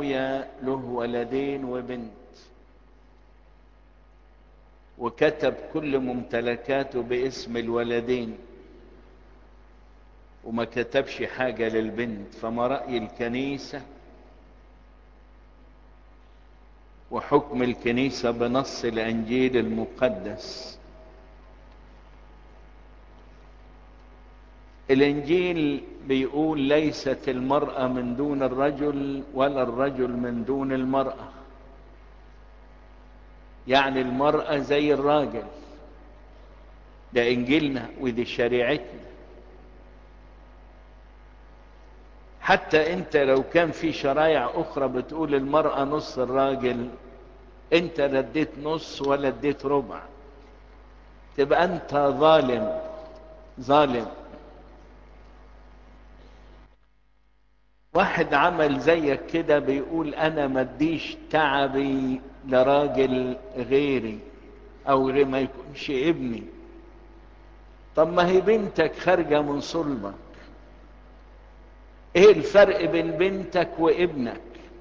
ابويا له ولدين وبنت وكتب كل ممتلكاته باسم الولدين وما كتبش حاجة للبنت فما رأي الكنيسة وحكم الكنيسة بنص الانجيل المقدس الانجيل بيقول ليست المرأة من دون الرجل ولا الرجل من دون المرأة يعني المرأة زي الراجل ده انجيلنا ودي شريعتنا حتى انت لو كان في شرايع اخرى بتقول المرأة نص الراجل انت لا اديت نص ولا اديت ربع تبقى انت ظالم ظالم واحد عمل زيك كده بيقول انا ما اديش تعبي لراجل غيري او غير ما يكونش ابني طب ما هي بنتك خارجة من صلبك ايه الفرق بين بنتك وابنك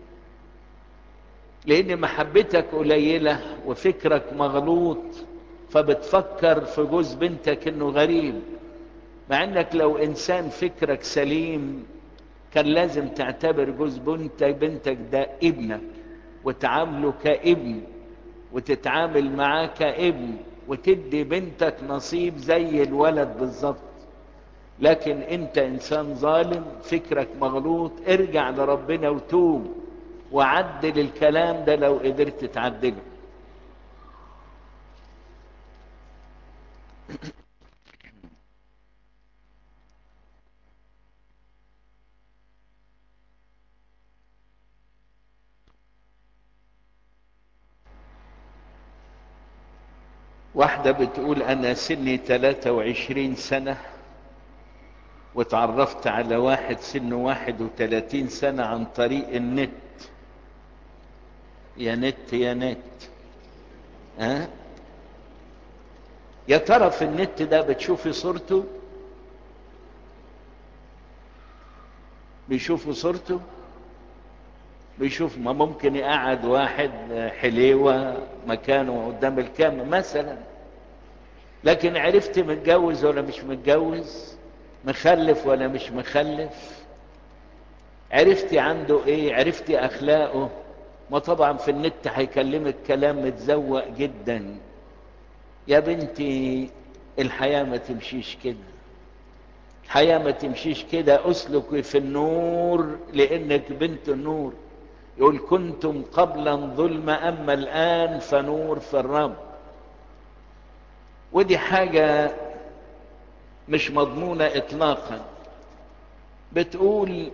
لان محبتك قليلة وفكرك مغلوط فبتفكر في جوز بنتك انه غريب مع انك لو انسان فكرك سليم كان لازم تعتبر جوز بنتك بنتك ده ابنك وتعامله كابن وتتعامل معاه كابن وتدي بنتك نصيب زي الولد بالظبط لكن انت انسان ظالم فكرك مغلوط ارجع لربنا وتوب وعدل الكلام ده لو قدرت تعدله واحدة بتقول أنا سني 23 سنة وتعرفت على واحد سنه 31 سنة عن طريق النت يا نت يا نت ها يا ترى في النت ده بتشوفي صورته بيشوفوا صورته بيشوف ما ممكن يقعد واحد حليوة مكانه قدام الكاميرا مثلا لكن عرفت متجوز ولا مش متجوز مخلف ولا مش مخلف عرفتي عنده ايه عرفتي اخلاقه ما طبعا في النت هيكلمك كلام متزوق جدا يا بنتي الحياة ما تمشيش كده الحياة ما تمشيش كده اسلكي في النور لانك بنت النور يقول كنتم قبلا ظلم اما الان فنور في الرب ودي حاجة مش مضمونة اطلاقا بتقول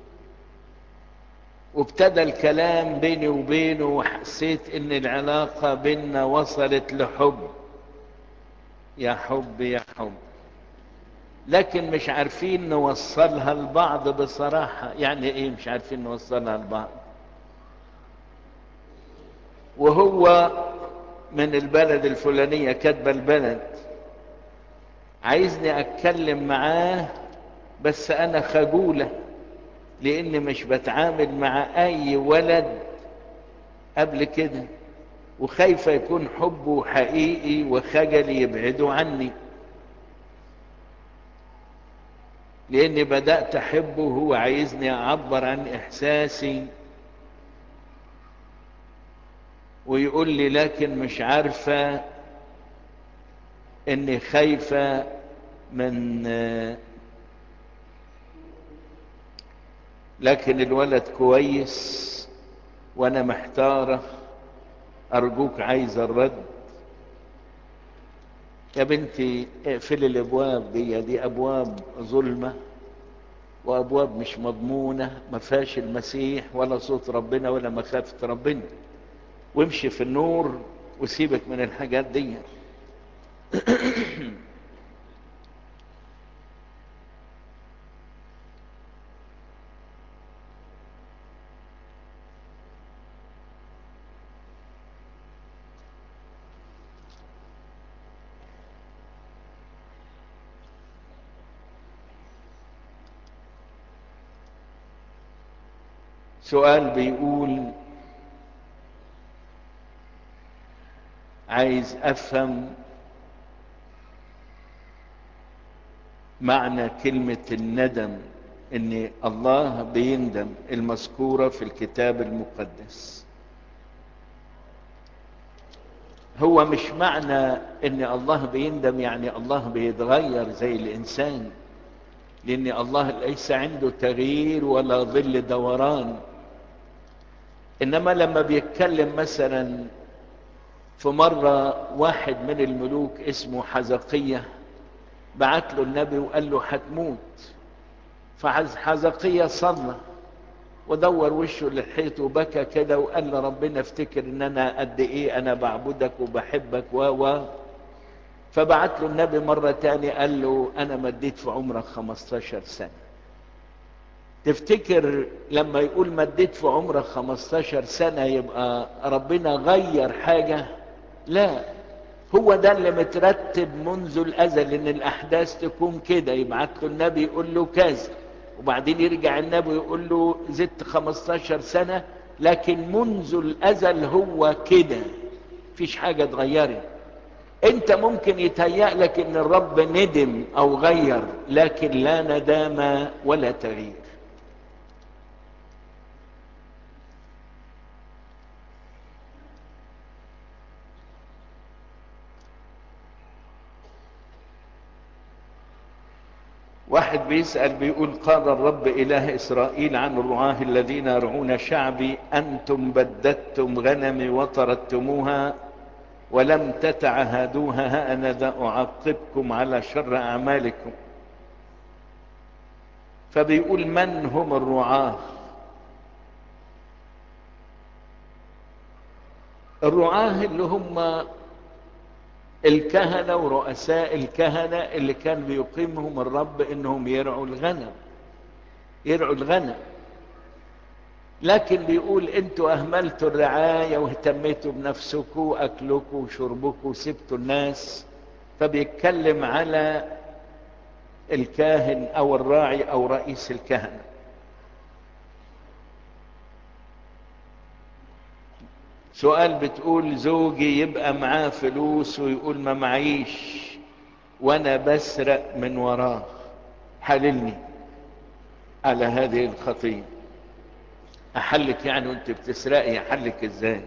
وابتدى الكلام بيني وبينه وحسيت ان العلاقة بيننا وصلت لحب يا حب يا حب لكن مش عارفين نوصلها لبعض بصراحة يعني ايه مش عارفين نوصلها لبعض وهو من البلد الفلانية كاتبة البلد عايزني اتكلم معاه بس انا خجولة لاني مش بتعامل مع اي ولد قبل كده وخايفة يكون حبه حقيقي وخجلي يبعده عني لاني بدأت احبه وهو عايزني اعبر عن احساسي ويقول لي لكن مش عارفة اني خايفة من لكن الولد كويس وانا محتارة ارجوك عايز الرد يا بنتي اقفلي الابواب دي دي ابواب ظلمة وابواب مش مضمونة ما فيهاش المسيح ولا صوت ربنا ولا مخافة ربنا وامشي في النور وسيبك من الحاجات دي سؤال بيقول عايز افهم معنى كلمة الندم ان الله بيندم المذكورة في الكتاب المقدس هو مش معنى ان الله بيندم يعني الله بيتغير زي الانسان لان الله ليس عنده تغيير ولا ظل دوران انما لما بيتكلم مثلا في مرة واحد من الملوك اسمه حزقية بعت له النبي وقال له هتموت فحزقية صلى ودور وشه للحيط وبكى كده وقال لربنا افتكر ان انا قد ايه انا بعبدك وبحبك و و فبعت له النبي مرة تاني قال له انا مديت في عمرك 15 سنة تفتكر لما يقول مديت في عمرك 15 سنة يبقى ربنا غير حاجة لا هو ده اللي مترتب منذ الازل ان الاحداث تكون كده يبعت له النبي يقول له كذا وبعدين يرجع النبي يقول له زدت 15 سنة لكن منذ الازل هو كده فيش حاجة اتغيرت انت ممكن يتهيأ لك ان الرب ندم او غير لكن لا ندامة ولا تغيير واحد بيسأل بيقول قال الرب إله إسرائيل عن الرعاة الذين يرعون شعبي أنتم بددتم غنمي وطردتموها ولم تتعهدوها ها أنا ذا أعاقبكم على شر أعمالكم فبيقول من هم الرعاة الرعاة اللي هم الكهنة ورؤساء الكهنة اللي كان بيقيمهم الرب انهم يرعوا الغنم يرعوا الغنم لكن بيقول انتوا اهملتوا الرعاية واهتميتوا بنفسكم واكلكم وشربكم وسبتوا الناس فبيتكلم على الكاهن او الراعي او رئيس الكهنة سؤال بتقول زوجي يبقى معاه فلوس ويقول ما معيش وانا بسرق من وراه حللني على هذه الخطية احلك يعني وانت بتسرقي احلك ازاي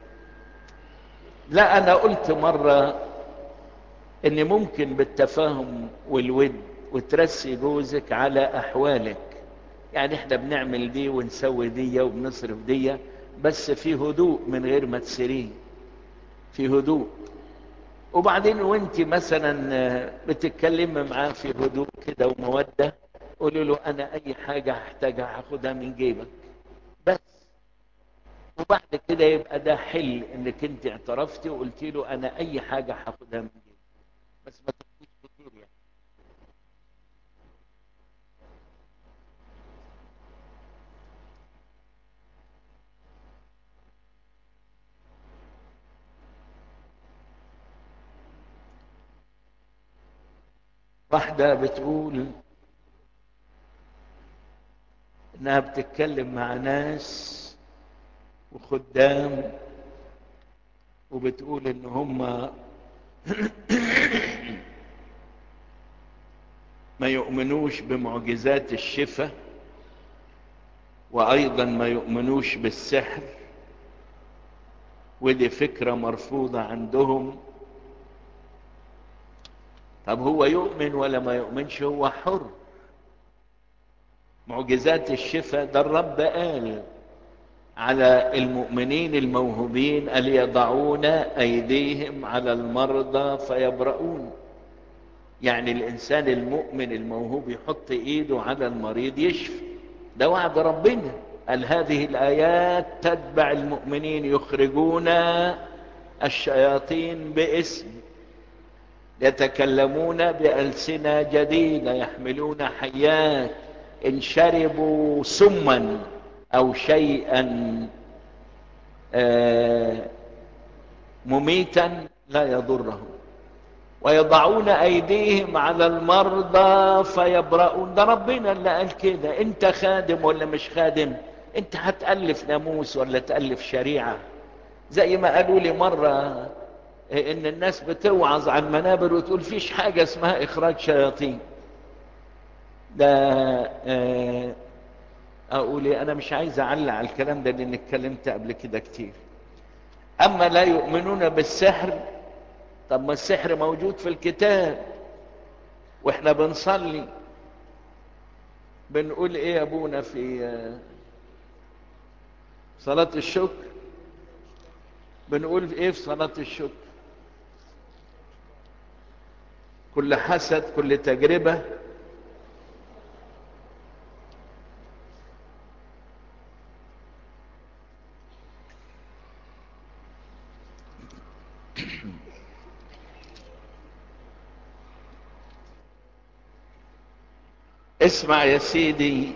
لا انا قلت مرة ان ممكن بالتفاهم والود وترسي جوزك على احوالك يعني احنا بنعمل دي ونسوي دي وبنصرف دي بس في هدوء من غير ما تسريه في هدوء وبعدين وانت مثلا بتتكلم معاه في هدوء كده ومودة قولي له انا اي حاجة هحتاجها هاخدها من جيبك بس وبعد كده يبقى ده حل انك انت اعترفتي وقلتي له انا اي حاجة هاخدها من جيبك بس ما تكونش كتير يعني واحدة بتقول انها بتتكلم مع ناس وخدام وبتقول ان هم ما يؤمنوش بمعجزات الشفاء وايضا ما يؤمنوش بالسحر ودي فكرة مرفوضة عندهم طب هو يؤمن ولا ما يؤمنش هو حر معجزات الشفاء ده الرب قال على المؤمنين الموهوبين أن يضعون أيديهم على المرضى فيبرؤون يعني الإنسان المؤمن الموهوب يحط إيده على المريض يشفي ده وعد ربنا قال هذه الآيات تتبع المؤمنين يخرجون الشياطين باسم يتكلمون بألسنة جديدة يحملون حيات إن شربوا سما أو شيئا مميتا لا يضره ويضعون أيديهم على المرضى فيبرؤون ده ربنا اللي قال كده أنت خادم ولا مش خادم انت هتألف ناموس ولا تألف شريعة زي ما قالوا لي مرة ان الناس بتوعظ عن منابر وتقول فيش حاجة اسمها اخراج شياطين ده اه اقول ايه انا مش عايز اعلق على الكلام ده لان اتكلمت قبل كده كتير اما لا يؤمنون بالسحر طب ما السحر موجود في الكتاب واحنا بنصلي بنقول ايه يا ابونا في صلاة الشكر بنقول ايه في صلاة الشكر كل حسد كل تجربة اسمع يا سيدي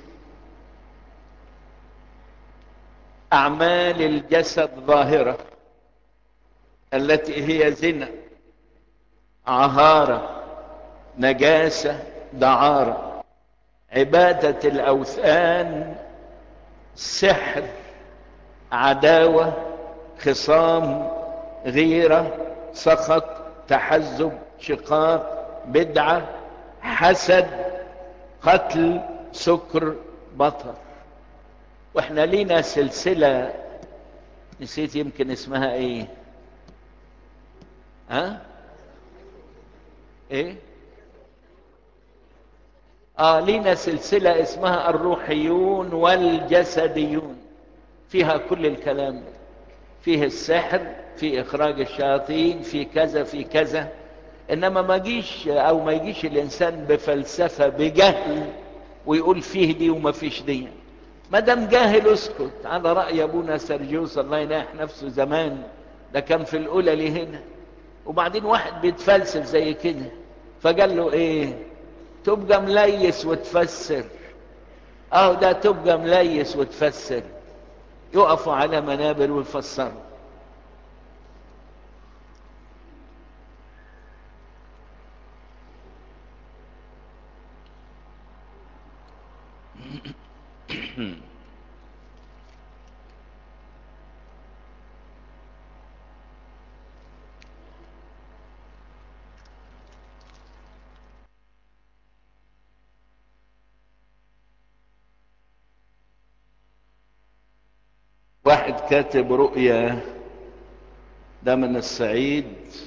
اعمال الجسد ظاهره التي هي زنا عهاره نجاسه دعاره عباده الاوثان سحر عداوه خصام غيره سخط تحزب شقاق بدعه حسد قتل سكر بطر واحنا لينا سلسلة نسيت يمكن اسمها ايه ها ايه اه لينا سلسلة اسمها الروحيون والجسديون فيها كل الكلام فيه السحر في اخراج الشياطين في كذا في كذا انما ما جيش او ما يجيش الانسان بفلسفة بجهل ويقول فيه دي وما فيش دي ما دام جاهل اسكت على رأي ابونا سرجيوس الله يناح نفسه زمان ده كان في الاولى لي هنا وبعدين واحد بيتفلسف زي كده فقال له ايه تبقى مليس وتفسر اه ده تبقى مليس وتفسر يقفوا على منابر ويفسروا واحد كاتب رؤيا ده من الصعيد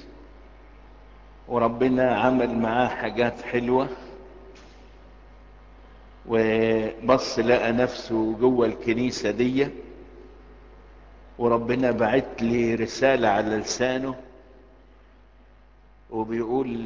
وربنا عمل معاه حاجات حلوة وبص لقى نفسه جوه الكنيسة دي وربنا بعت لي رسالة على لسانه وبيقول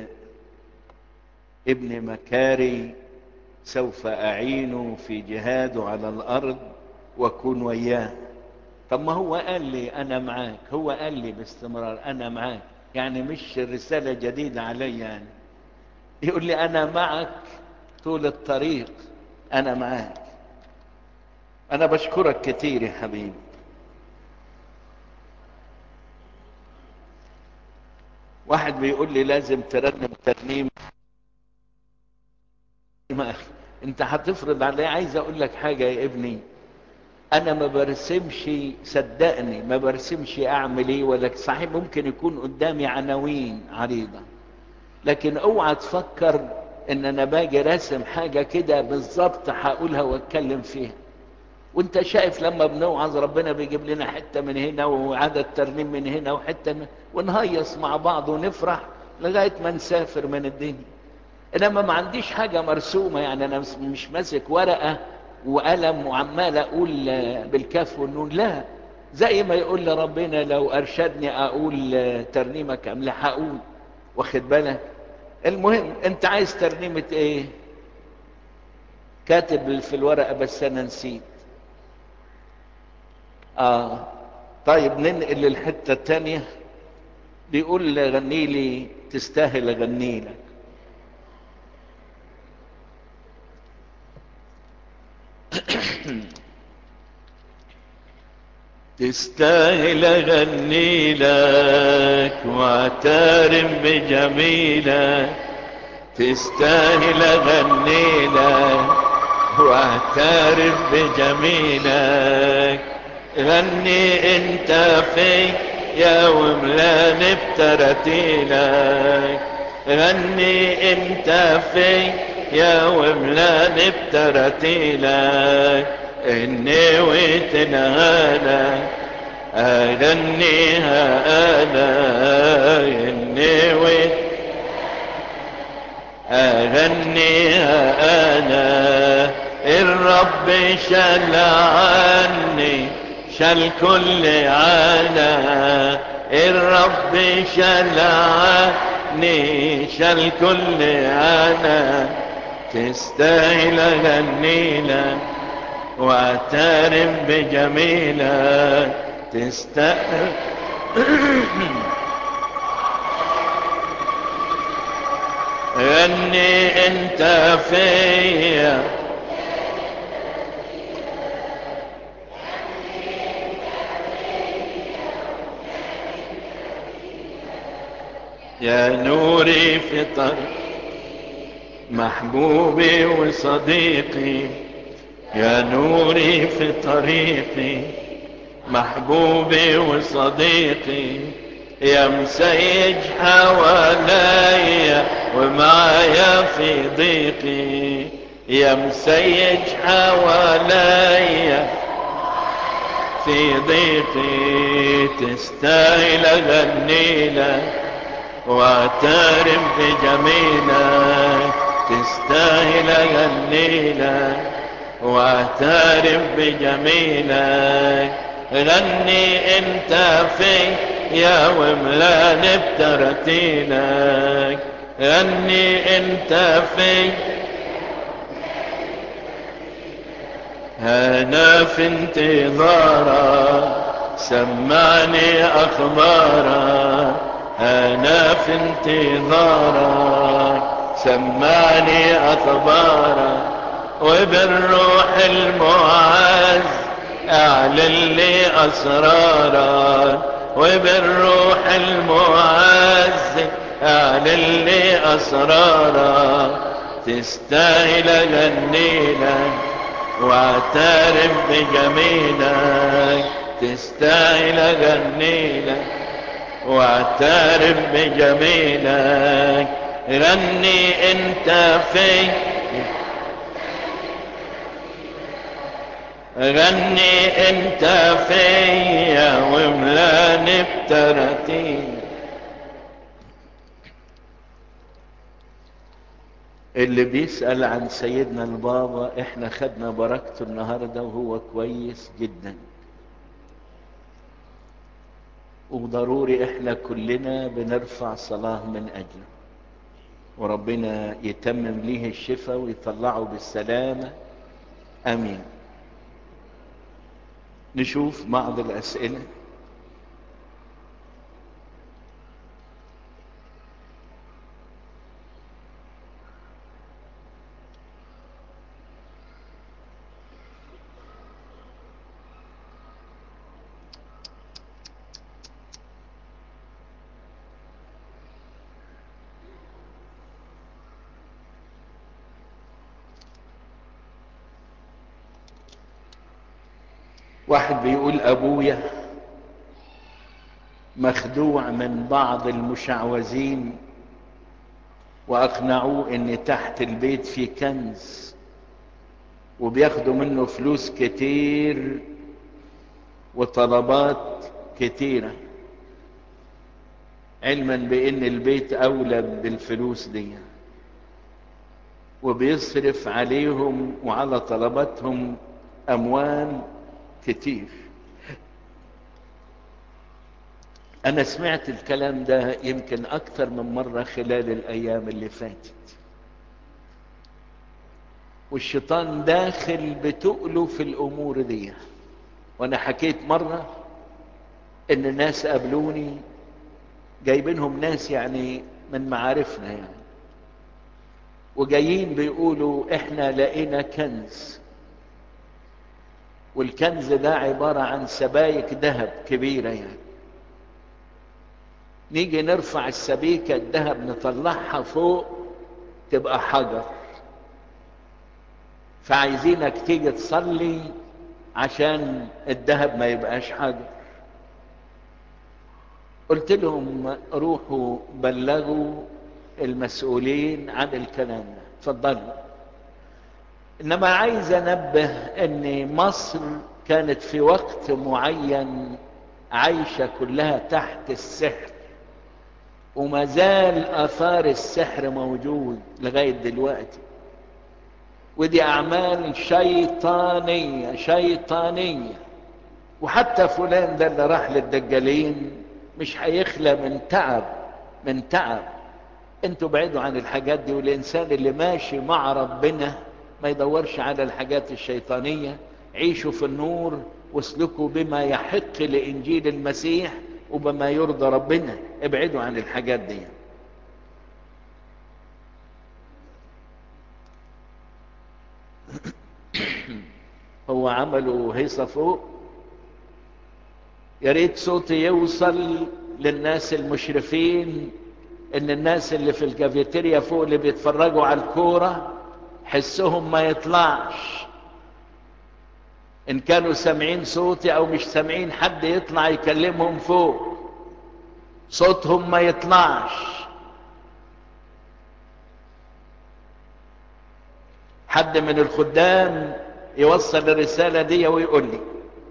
ابن مكاري سوف أعينه في جهاده على الأرض واكون وياه طب ما هو قال لي انا معاك هو قال لي باستمرار انا معاك يعني مش رسالة جديدة علي يعني يقول لي انا معك طول الطريق انا معاك انا بشكرك كتير يا حبيبي واحد بيقول لي لازم ترنم ترنيم ما انت هتفرض علي عايز اقول لك حاجة يا ابني انا ما برسمش صدقني ما برسمش اعمل ايه ولا صحيح ممكن يكون قدامي عناوين عريضة لكن اوعى تفكر ان انا باجي راسم حاجة كده بالظبط هقولها واتكلم فيها وانت شايف لما بنوعظ ربنا بيجيب لنا حتة من هنا وعدد ترنيم من هنا وحتة من ونهيص مع بعض ونفرح لغاية ما نسافر من الدنيا انما ما عنديش حاجة مرسومة يعني انا مش ماسك ورقة وقلم وعمال اقول بالكاف والنون لا زي ما يقول لي ربنا لو ارشدني اقول ترنيمة كاملة هقول واخد بالك المهم انت عايز ترنيمة ايه كاتب في الورقة بس انا نسيت اه طيب ننقل للحتة التانية بيقول غني لي تستاهل اغني لك تستاهل اغني لك واعترف بجميلك تستاهل اغني لك واعترف بجميلك غني انت في يا وملان بترتيلك غني انت في يا وملان بترتيلك اني ويتنهالك اغنيها انا اني ويت اغنيها انا الرب شل عني شل كل عنا الرب شل عني شل كل عنا تستاهل غنيلك واعترف بجميلك تستاهل غني انت فيا يا نوري في طريق محبوبي وصديقي يا نوري في طريقي محبوبي وصديقي يا مسيج حواليا ومعايا في ضيقي يا مسيج حواليا في ضيقي تستاهل اغني لك واعترف بجميلك تستاهل اغني لك واعترف بجميلك غني انت في يا وملان بترتيلك غني انت في انا في انتظارك سمعني اخبارك انا في انتظارك سمعني اخبارك وبالروح المعز اعلن لي اسرارك وبالروح المعز اعلن لي اسرارك تستاهل اغني لك واعترف بجميلك تستاهل اغني لك واعترف بجميلك غني انت في غني انت فيا وملاني بترتيل اللي بيسأل عن سيدنا البابا احنا خدنا بركته النهاردة وهو كويس جدا وضروري احنا كلنا بنرفع صلاة من اجله وربنا يتمم ليه الشفاء ويطلعه بالسلامة امين نشوف بعض الاسئلة واحد بيقول ابويا مخدوع من بعض المشعوذين واقنعوه ان تحت البيت في كنز وبياخدوا منه فلوس كتير وطلبات كتيرة علما بان البيت اولى بالفلوس دي وبيصرف عليهم وعلى طلباتهم اموال كتير انا سمعت الكلام ده يمكن اكتر من مرة خلال الايام اللي فاتت والشيطان داخل بتقله في الامور دي وانا حكيت مرة ان الناس قابلوني جايبينهم ناس يعني من معارفنا يعني وجايين بيقولوا احنا لقينا كنز والكنز ده عبارة عن سبايك ذهب كبيرة يعني نيجي نرفع السبيكة الذهب نطلعها فوق تبقى حجر فعايزينك تيجي تصلي عشان الذهب ما يبقاش حجر قلت لهم روحوا بلغوا المسؤولين عن الكلام ده اتفضلوا انما عايز انبه ان مصر كانت في وقت معين عايشة كلها تحت السحر وما زال اثار السحر موجود لغاية دلوقتي ودي اعمال شيطانية شيطانية وحتى فلان ده اللي راح للدجالين مش هيخلى من تعب من تعب انتوا بعيدوا عن الحاجات دي والانسان اللي ماشي مع ربنا ما يدورش على الحاجات الشيطانية عيشوا في النور واسلكوا بما يحق لانجيل المسيح وبما يرضى ربنا ابعدوا عن الحاجات دي هو عملوا هيصة فوق يا ريت صوتي يوصل للناس المشرفين ان الناس اللي في الكافيتيريا فوق اللي بيتفرجوا على الكورة حسهم ما يطلعش ان كانوا سامعين صوتي او مش سامعين حد يطلع يكلمهم فوق صوتهم ما يطلعش حد من الخدام يوصل الرسالة دي ويقول لي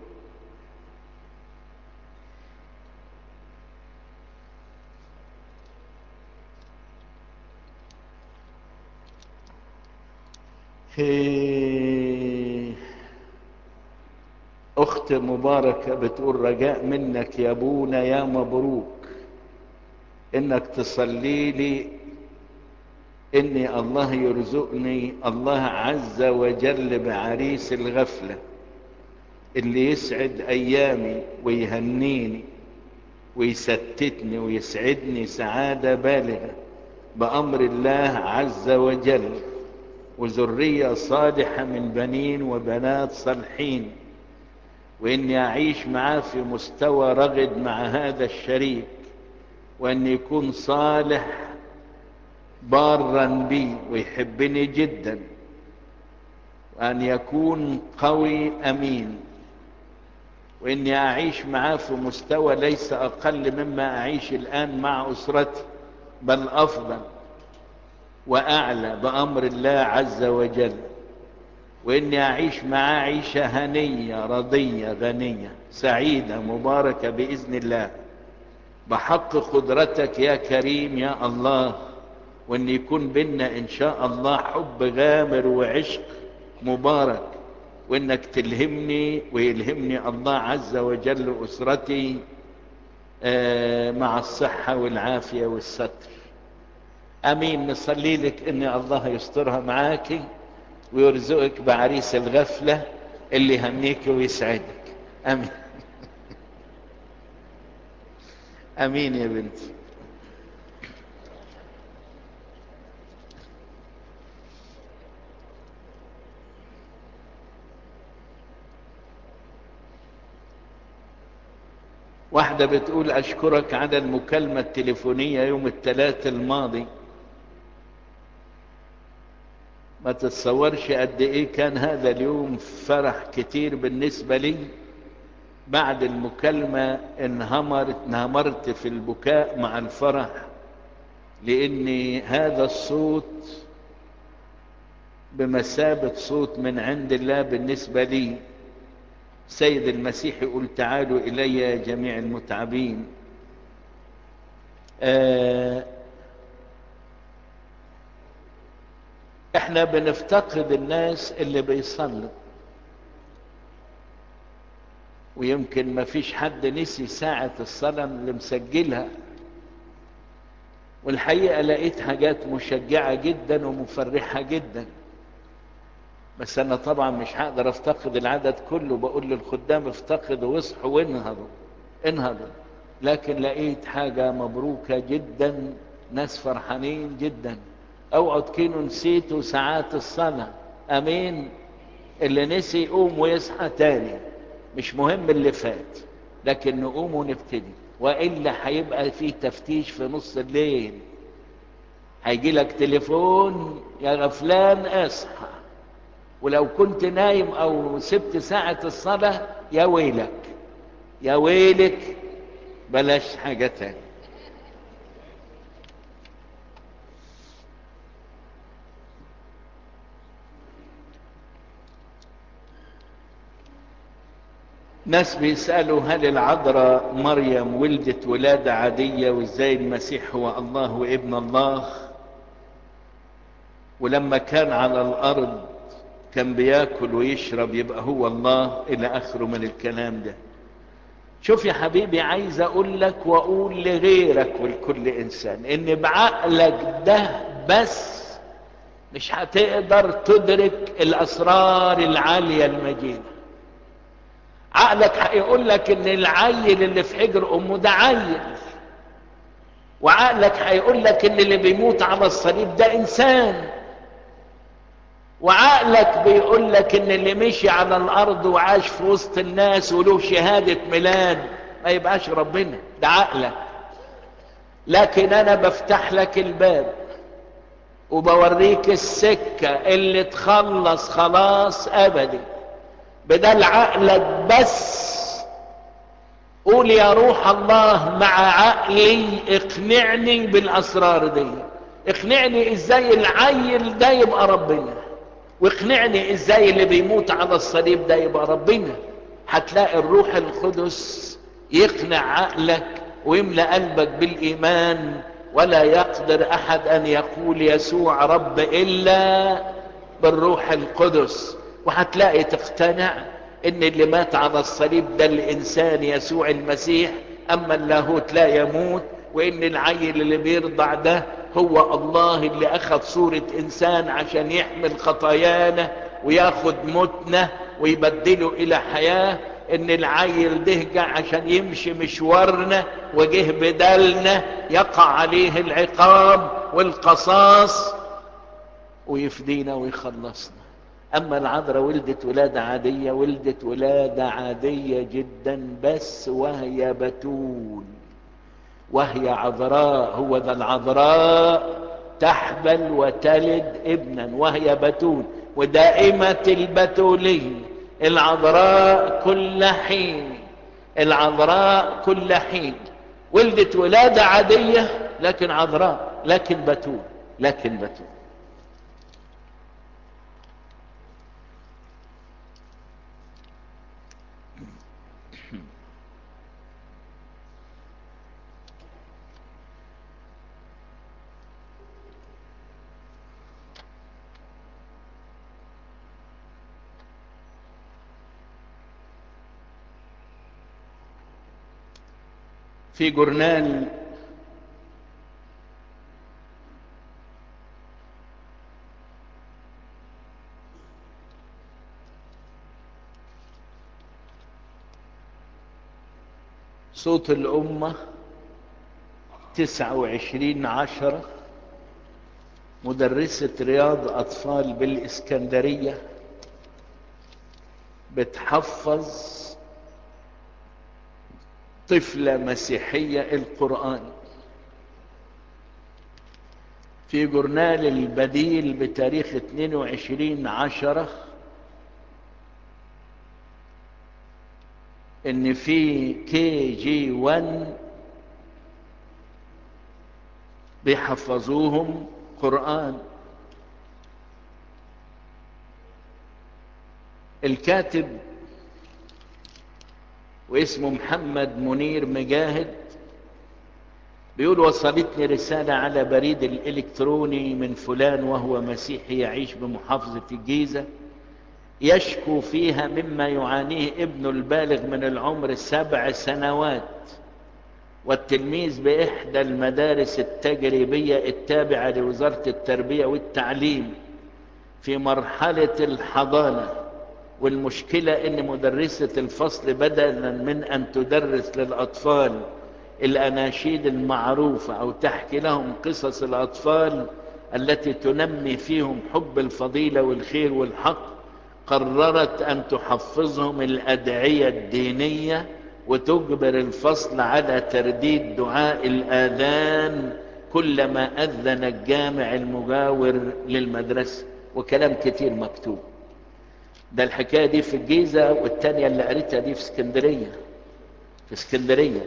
اخت مباركة بتقول رجاء منك يا ابونا يا مبروك انك تصلي لي اني الله يرزقني الله عز وجل بعريس الغفلة اللي يسعد ايامي ويهنيني ويستتني ويسعدني سعادة بالغة بامر الله عز وجل وذرية صالحة من بنين وبنات صالحين واني اعيش معاه في مستوى رغد مع هذا الشريك وان يكون صالح بارا بي ويحبني جدا وان يكون قوي امين واني اعيش معاه في مستوى ليس اقل مما اعيش الان مع اسرتي بل افضل واعلى بامر الله عز وجل واني اعيش معاه عيشة هنية رضية غنية سعيدة مباركة باذن الله بحق قدرتك يا كريم يا الله وان يكون بينا ان شاء الله حب غامر وعشق مبارك وانك تلهمني ويلهمني الله عز وجل اسرتي مع الصحة والعافية والستر امين نصلي لك ان الله يسترها معاكي ويرزقك بعريس الغفلة اللي يهنيك ويسعدك امين امين يا بنتي واحدة بتقول اشكرك على المكالمة التليفونية يوم الثلاث الماضي ما تتصورش قد ايه كان هذا اليوم فرح كتير بالنسبة لي بعد المكالمة انهمرت انهمرت في البكاء مع الفرح لان هذا الصوت بمثابة صوت من عند الله بالنسبة لي سيد المسيح يقول تعالوا الي يا جميع المتعبين آه احنا بنفتقد الناس اللي بيصلوا ويمكن ما فيش حد نسي ساعة الصلاة اللي مسجلها والحقيقة لقيت حاجات مشجعة جدا ومفرحة جدا بس انا طبعا مش هقدر افتقد العدد كله بقول للخدام افتقدوا واصحوا وانهضوا انهضوا لكن لقيت حاجة مبروكة جدا ناس فرحانين جدا اوعوا تكونوا نسيتوا ساعات الصلاة امين اللي نسي يقوم ويصحى تاني مش مهم اللي فات لكن نقوم ونبتدي والا هيبقى في تفتيش في نص الليل هيجي لك تليفون يا غفلان اصحى ولو كنت نايم او سبت ساعة الصلاة يا ويلك يا ويلك بلاش حاجة تاني ناس بيسألوا هل العذراء مريم ولدت ولادة عادية وازاي المسيح هو الله وابن الله ولما كان على الارض كان بياكل ويشرب يبقى هو الله الى اخره من الكلام ده شوف يا حبيبي عايز اقول لك واقول لغيرك ولكل انسان ان بعقلك ده بس مش هتقدر تدرك الاسرار العالية المجيدة عقلك هيقول لك ان العيل اللي في حجر امه ده عيل وعقلك هيقول لك ان اللي بيموت على الصليب ده انسان وعقلك بيقول لك ان اللي مشي على الارض وعاش في وسط الناس وله شهادة ميلاد ما يبقاش ربنا ده عقلك لكن انا بفتح لك الباب وبوريك السكة اللي تخلص خلاص ابدي بدل عقلك بس قول يا روح الله مع عقلي اقنعني بالاسرار دي اقنعني ازاي العيل ده يبقى ربنا واقنعني ازاي اللي بيموت على الصليب ده يبقى ربنا هتلاقي الروح القدس يقنع عقلك ويملأ قلبك بالايمان ولا يقدر احد ان يقول يسوع رب الا بالروح القدس وهتلاقي تقتنع ان اللي مات على الصليب ده الانسان يسوع المسيح اما اللاهوت لا يموت وان العيل اللي بيرضع ده هو الله اللي اخذ صورة انسان عشان يحمل خطايانا وياخد موتنا ويبدله الى حياة ان العيل ده جه عشان يمشي مشوارنا وجه بدلنا يقع عليه العقاب والقصاص ويفدينا ويخلصنا اما العذراء ولدت ولادة عادية ولدت ولادة عادية جدا بس وهي بتول وهي عذراء هو ذا العذراء تحبل وتلد ابنا وهي بتول ودائمة البتولية العذراء كل حين العذراء كل حين ولدت ولادة عادية لكن عذراء لكن بتول لكن بتول في جورنال صوت الأمة تسعة وعشرين عشرة مدرسة رياض أطفال بالإسكندرية بتحفظ طفلة مسيحية القرآن في جورنال البديل بتاريخ 22 عشرة ان في كي جي 1 بيحفظوهم قرآن الكاتب واسمه محمد منير مجاهد بيقول وصلتني رسالة على بريد الإلكتروني من فلان وهو مسيحي يعيش بمحافظة الجيزة يشكو فيها مما يعانيه ابنه البالغ من العمر سبع سنوات والتلميذ بإحدى المدارس التجريبية التابعة لوزارة التربية والتعليم في مرحلة الحضانة والمشكلة ان مدرسة الفصل بدلا من ان تدرس للاطفال الاناشيد المعروفة او تحكي لهم قصص الاطفال التي تنمي فيهم حب الفضيلة والخير والحق قررت ان تحفظهم الادعية الدينية وتجبر الفصل على ترديد دعاء الاذان كلما اذن الجامع المجاور للمدرسة وكلام كتير مكتوب ده الحكاية دي في الجيزة والتانية اللي قريتها دي في اسكندرية في اسكندرية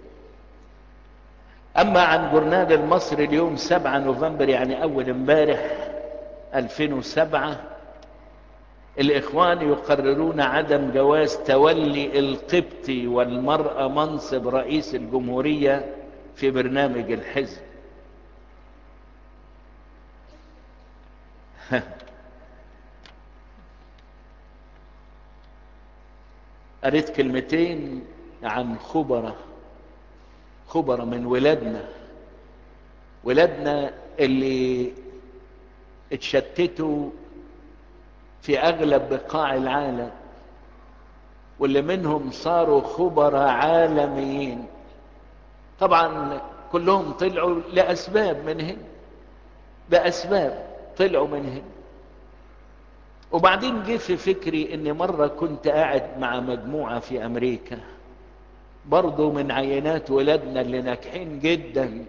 اما عن جورنال المصري اليوم 7 نوفمبر يعني اول امبارح 2007 الاخوان يقررون عدم جواز تولي القبطي والمرأة منصب رئيس الجمهورية في برنامج الحزب قريت كلمتين عن خبرة خبرة من ولادنا ولادنا اللي اتشتتوا في اغلب بقاع العالم واللي منهم صاروا خبراء عالميين طبعا كلهم طلعوا لاسباب من هنا باسباب طلعوا من هنا وبعدين جه في فكري اني مرة كنت قاعد مع مجموعة في امريكا برضو من عينات ولادنا اللي ناجحين جدا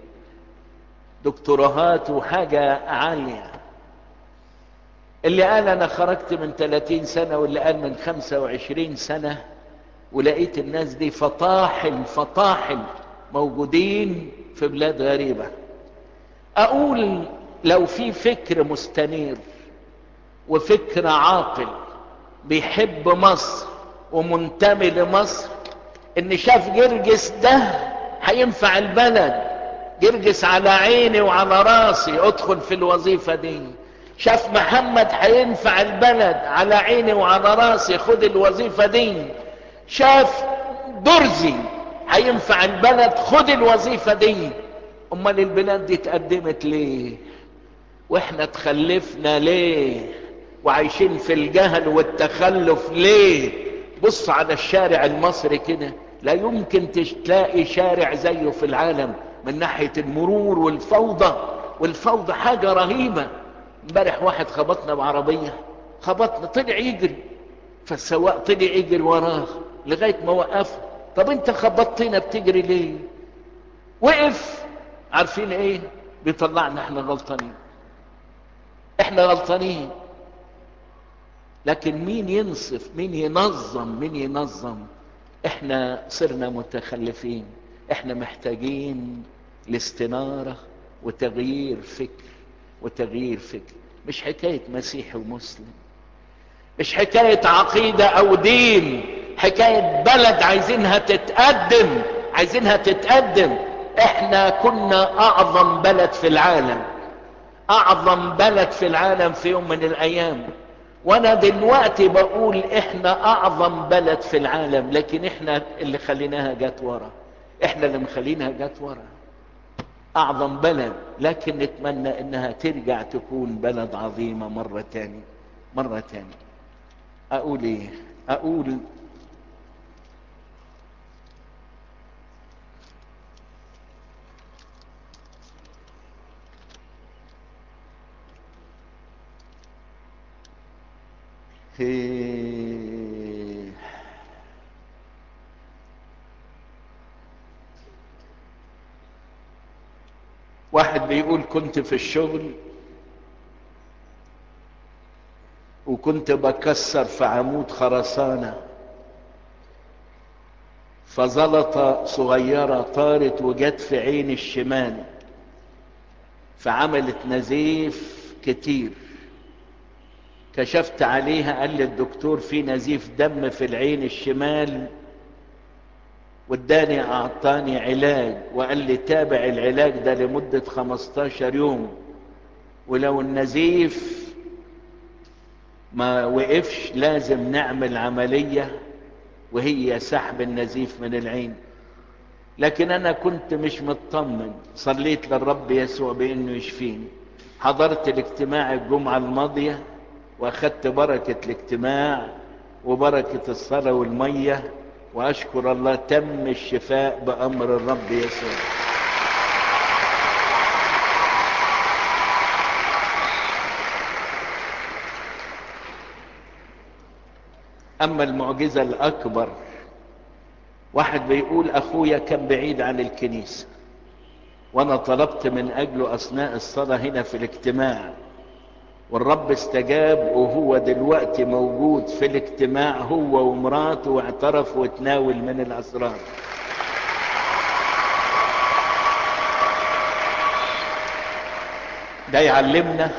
دكتوراهات وحاجة عالية اللي قال انا خرجت من 30 سنة واللي قال من 25 سنة ولقيت الناس دي فطاحل فطاحل موجودين في بلاد غريبة اقول لو في فكر مستنير وفكر عاقل بيحب مصر ومنتمي لمصر ان شاف جرجس ده هينفع البلد جرجس على عيني وعلى راسي ادخل في الوظيفة دي شاف محمد هينفع البلد على عيني وعلى راسي خد الوظيفة دي شاف درزي هينفع البلد خد الوظيفة دي امال البلاد دي اتقدمت ليه واحنا تخلفنا ليه وعايشين في الجهل والتخلف ليه بص على الشارع المصري كده لا يمكن تلاقي شارع زيه في العالم من ناحية المرور والفوضى والفوضى حاجة رهيبة امبارح واحد خبطنا بعربية خبطنا طلع يجري فالسواق طلع يجري وراه لغاية ما وقفه طب انت خبطتنا بتجري ليه وقف عارفين ايه بيطلعنا احنا غلطانين احنا غلطانين لكن مين ينصف مين ينظم مين ينظم احنا صرنا متخلفين احنا محتاجين لاستنارة وتغيير فكر وتغيير فكر مش حكاية مسيحي ومسلم مش حكاية عقيدة او دين حكاية بلد عايزينها تتقدم عايزينها تتقدم احنا كنا اعظم بلد في العالم اعظم بلد في العالم في يوم من الايام وانا دلوقتي بقول احنا اعظم بلد في العالم لكن احنا اللي خليناها جت ورا احنا اللي مخلينها جت ورا اعظم بلد لكن نتمنى انها ترجع تكون بلد عظيمة مرة تاني مرة تاني اقول ايه اقول في واحد بيقول كنت في الشغل وكنت بكسر في عمود خرسانة فزلطة صغيرة طارت وجت في عين الشمال فعملت نزيف كتير كشفت عليها قال لي الدكتور في نزيف دم في العين الشمال واداني اعطاني علاج وقال لي تابع العلاج ده لمدة 15 يوم ولو النزيف ما وقفش لازم نعمل عملية وهي سحب النزيف من العين لكن انا كنت مش مطمن صليت للرب يسوع بانه يشفيني حضرت الاجتماع الجمعة الماضية واخدت بركة الاجتماع وبركة الصلاة والمية واشكر الله تم الشفاء بامر الرب يسوع اما المعجزة الاكبر واحد بيقول اخويا كان بعيد عن الكنيسة وانا طلبت من اجله اثناء الصلاة هنا في الاجتماع والرب استجاب وهو دلوقتي موجود في الاجتماع هو ومراته واعترف وتناول من الاسرار ده يعلمنا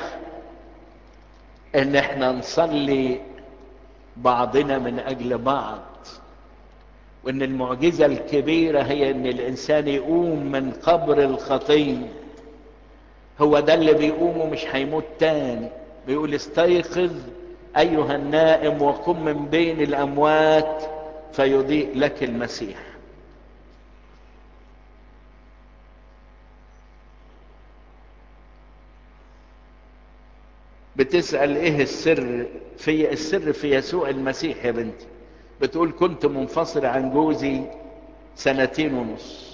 ان احنا نصلي بعضنا من اجل بعض وان المعجزة الكبيرة هي ان الانسان يقوم من قبر الخطية هو ده اللي بيقوم ومش هيموت تاني بيقول استيقظ ايها النائم وقم من بين الاموات فيضيء لك المسيح بتسأل ايه السر في السر في يسوع المسيح يا بنتي بتقول كنت منفصل عن جوزي سنتين ونص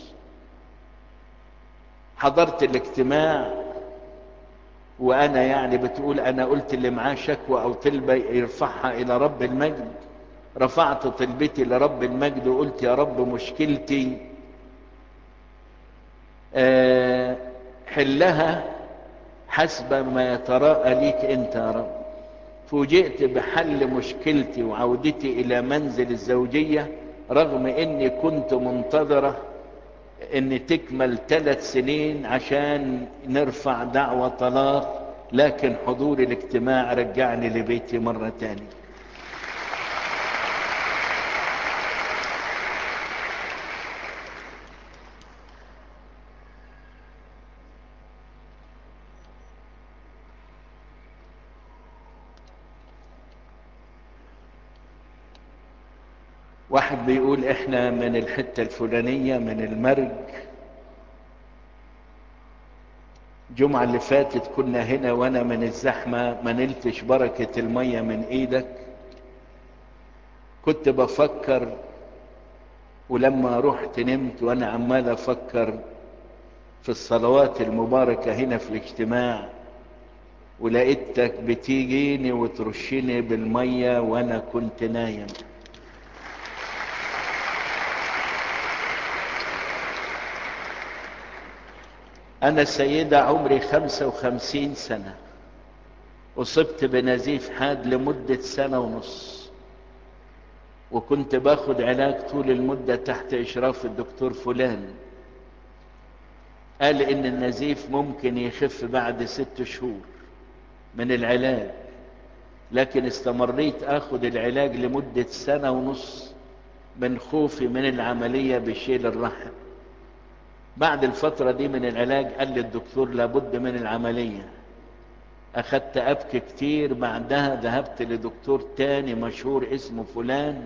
حضرت الاجتماع وانا يعني بتقول انا قلت اللي معاه شكوى او طلبة يرفعها الى رب المجد رفعت طلبتي لرب المجد وقلت يا رب مشكلتي أه حلها حسب ما يتراءى ليك انت يا رب فوجئت بحل مشكلتي وعودتي الى منزل الزوجية رغم اني كنت منتظرة ان تكمل ثلاث سنين عشان نرفع دعوة طلاق لكن حضور الاجتماع رجعني لبيتي مرة تانية واحد بيقول احنا من الحتة الفلانية من المرج الجمعة اللي فاتت كنا هنا وانا من الزحمة ما نلتش بركة المية من ايدك كنت بفكر ولما رحت نمت وانا عمال افكر في الصلوات المباركة هنا في الاجتماع ولقيتك بتيجيني وترشني بالمية وانا كنت نايم أنا سيدة عمري خمسة وخمسين سنة أصبت بنزيف حاد لمدة سنة ونص وكنت باخد علاج طول المدة تحت إشراف الدكتور فلان قال إن النزيف ممكن يخف بعد ست شهور من العلاج لكن استمريت أخد العلاج لمدة سنة ونص من خوفي من العملية بشيل الرحم بعد الفترة دي من العلاج قال لي الدكتور لابد من العملية أخدت أبكي كتير بعدها ذهبت لدكتور تاني مشهور اسمه فلان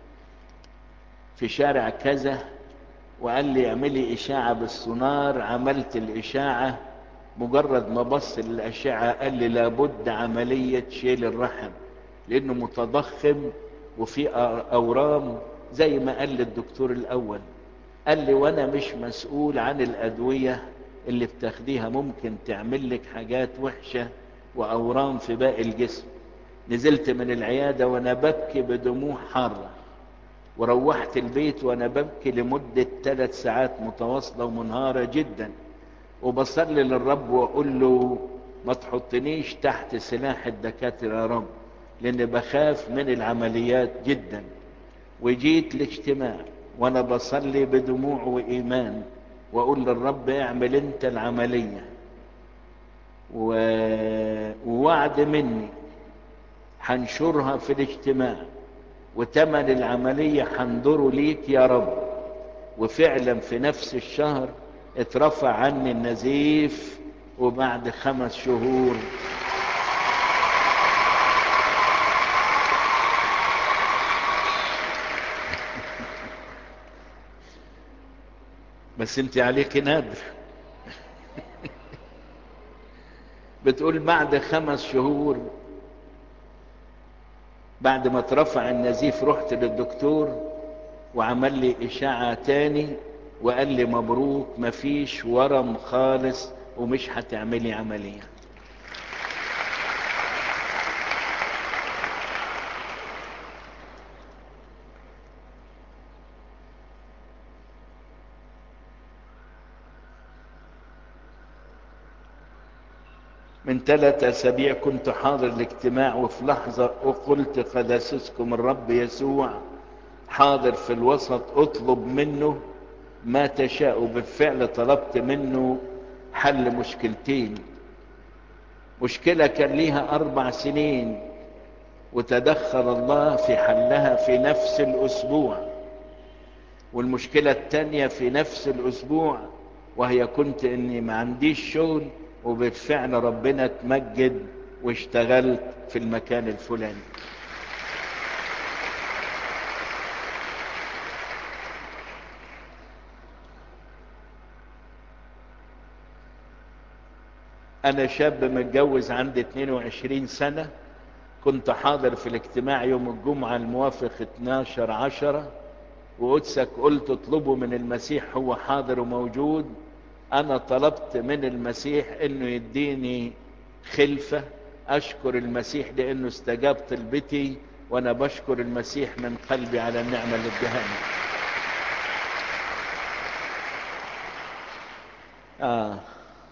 في شارع كذا وقال لي اعملي إشاعة بالسونار عملت الإشاعة مجرد ما بص للأشعة قال لي لابد عملية شيل الرحم لأنه متضخم وفي أورام زي ما قال لي الدكتور الأول قال لي وانا مش مسؤول عن الادوية اللي بتاخديها ممكن تعمل لك حاجات وحشة واورام في باقي الجسم نزلت من العيادة وانا ببكي بدموع حارة وروحت البيت وانا ببكي لمدة ثلاث ساعات متواصلة ومنهارة جدا وبصلي للرب واقول له ما تحطنيش تحت سلاح الدكاترة يا رب لان بخاف من العمليات جدا وجيت الاجتماع وانا بصلي بدموع وايمان واقول للرب اعمل انت العملية و... ووعد مني هنشرها في الاجتماع وتمن العملية هندره ليك يا رب وفعلا في نفس الشهر اترفع عني النزيف وبعد خمس شهور بس انت عليك نادر بتقول بعد خمس شهور بعد ما اترفع النزيف رحت للدكتور وعمل لي اشاعة تاني وقال لي مبروك مفيش ورم خالص ومش هتعملي عملية من ثلاثة أسابيع كنت حاضر الاجتماع وفي لحظة وقلت قداسسكم الرب يسوع حاضر في الوسط اطلب منه ما تشاء بالفعل طلبت منه حل مشكلتين مشكلة كان ليها أربع سنين وتدخل الله في حلها في نفس الأسبوع والمشكلة التانية في نفس الأسبوع وهي كنت إني ما عنديش شغل وبالفعل ربنا تمجد واشتغلت في المكان الفلاني انا شاب متجوز عندي 22 سنة كنت حاضر في الاجتماع يوم الجمعة الموافق 12 عشرة وقدسك قلت اطلبوا من المسيح هو حاضر وموجود انا طلبت من المسيح انه يديني خلفة اشكر المسيح لانه استجاب طلبتي وانا بشكر المسيح من قلبي على النعمة اللي ادهاني آه.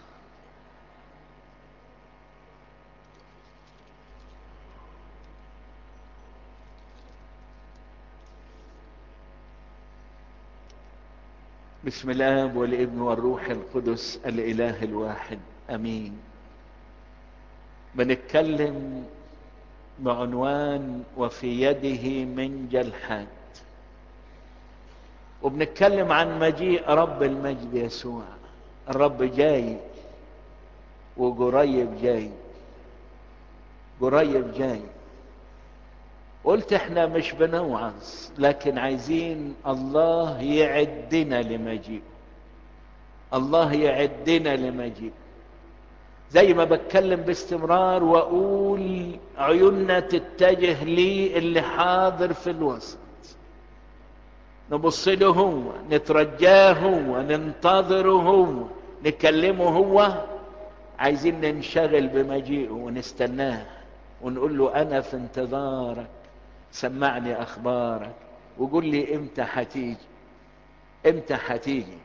بسم الله والابن والروح القدس الاله الواحد امين بنتكلم بعنوان وفي يده من جلحات وبنتكلم عن مجيء رب المجد يسوع الرب جاي وقريب جاي قريب جاي قلت احنا مش بنوعظ لكن عايزين الله يعدنا لمجيئه الله يعدنا لمجيئه زي ما بتكلم باستمرار واقول عيوننا تتجه لي اللي حاضر في الوسط نبص له هو نترجاه هو ننتظره هو نكلمه هو عايزين ننشغل بمجيئه ونستناه ونقول له انا في انتظارك سمعني اخبارك وقول لي امتى هتيجي امتى هتيجي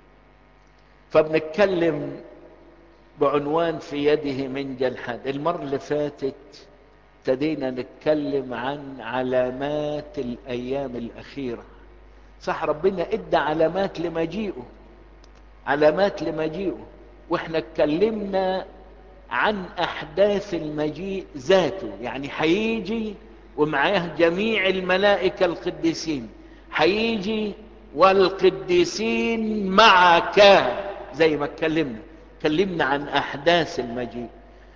فبنتكلم بعنوان في يده من جلحد المرة اللي فاتت ابتدينا نتكلم عن علامات الايام الاخيرة صح ربنا ادى علامات لمجيئه علامات لمجيئه واحنا اتكلمنا عن احداث المجيء ذاته يعني هيجي ومعاه جميع الملائكة القديسين هيجي والقديسين معك زي ما اتكلمنا اتكلمنا عن احداث المجيء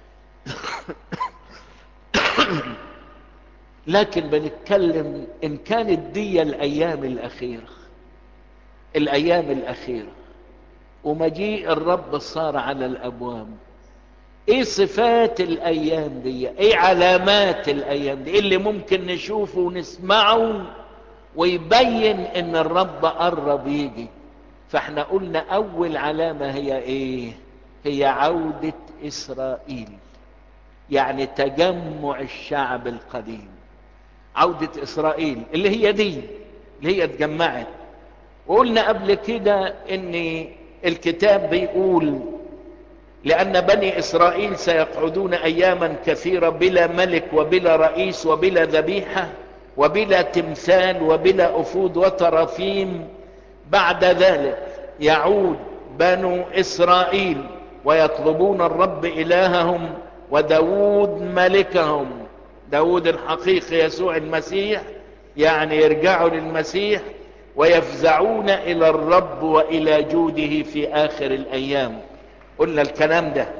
لكن بنتكلم ان كانت دي الايام الاخيرة الايام الاخيرة ومجيء الرب صار على الابواب ايه صفات الايام دي ايه علامات الايام دي إيه اللي ممكن نشوفه ونسمعه ويبين ان الرب قرب يجي فاحنا قلنا اول علامة هي ايه هي عودة اسرائيل يعني تجمع الشعب القديم عودة اسرائيل اللي هي دي اللي هي اتجمعت وقلنا قبل كده ان الكتاب بيقول لأن بني إسرائيل سيقعدون أياما كثيرة بلا ملك وبلا رئيس وبلا ذبيحة وبلا تمثال وبلا أفود وتراثيم بعد ذلك يعود بنو إسرائيل ويطلبون الرب إلههم وداود ملكهم داود الحقيقي يسوع المسيح يعني يرجعوا للمسيح ويفزعون إلى الرب وإلى جوده في آخر الأيام قلنا الكلام ده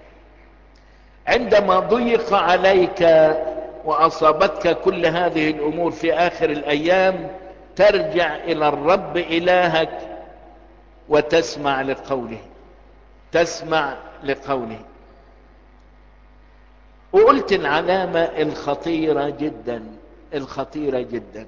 عندما ضيق عليك واصابتك كل هذه الامور في اخر الايام ترجع الى الرب الهك وتسمع لقوله تسمع لقوله وقلت العلامة الخطيرة جدا الخطيرة جدا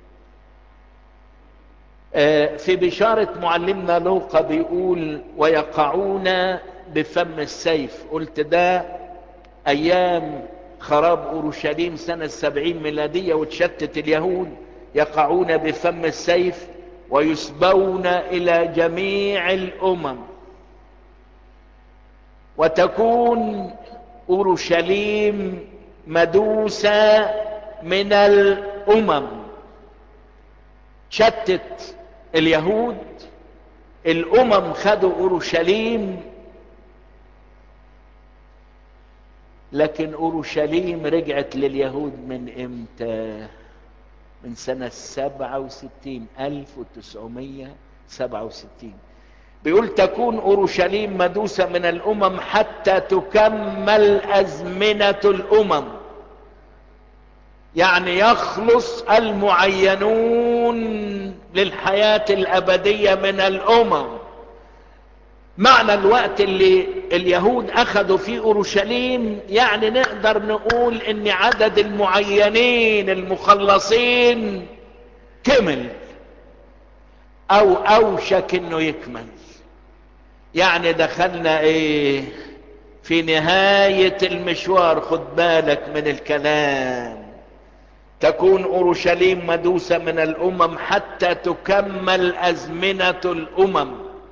في بشارة معلمنا لوقا بيقول ويقعون بفم السيف قلت ده ايام خراب اورشليم سنة سبعين ميلادية وتشتت اليهود يقعون بفم السيف ويسبون الى جميع الامم وتكون اورشليم مدوسة من الامم شتت اليهود الامم خدوا اورشليم لكن اورشليم رجعت لليهود من امتى من سنة سبعة وستين الف وتسعمية سبعة وستين بيقول تكون اورشليم مدوسة من الامم حتى تكمل ازمنة الامم يعني يخلص المعينون للحياة الابدية من الامم معنى الوقت اللي اليهود اخذوا فيه اورشليم يعني نقدر نقول ان عدد المعينين المخلصين كمل او اوشك انه يكمل يعني دخلنا ايه في نهاية المشوار خد بالك من الكلام تكون اورشليم مدوسة من الامم حتى تكمل ازمنة الامم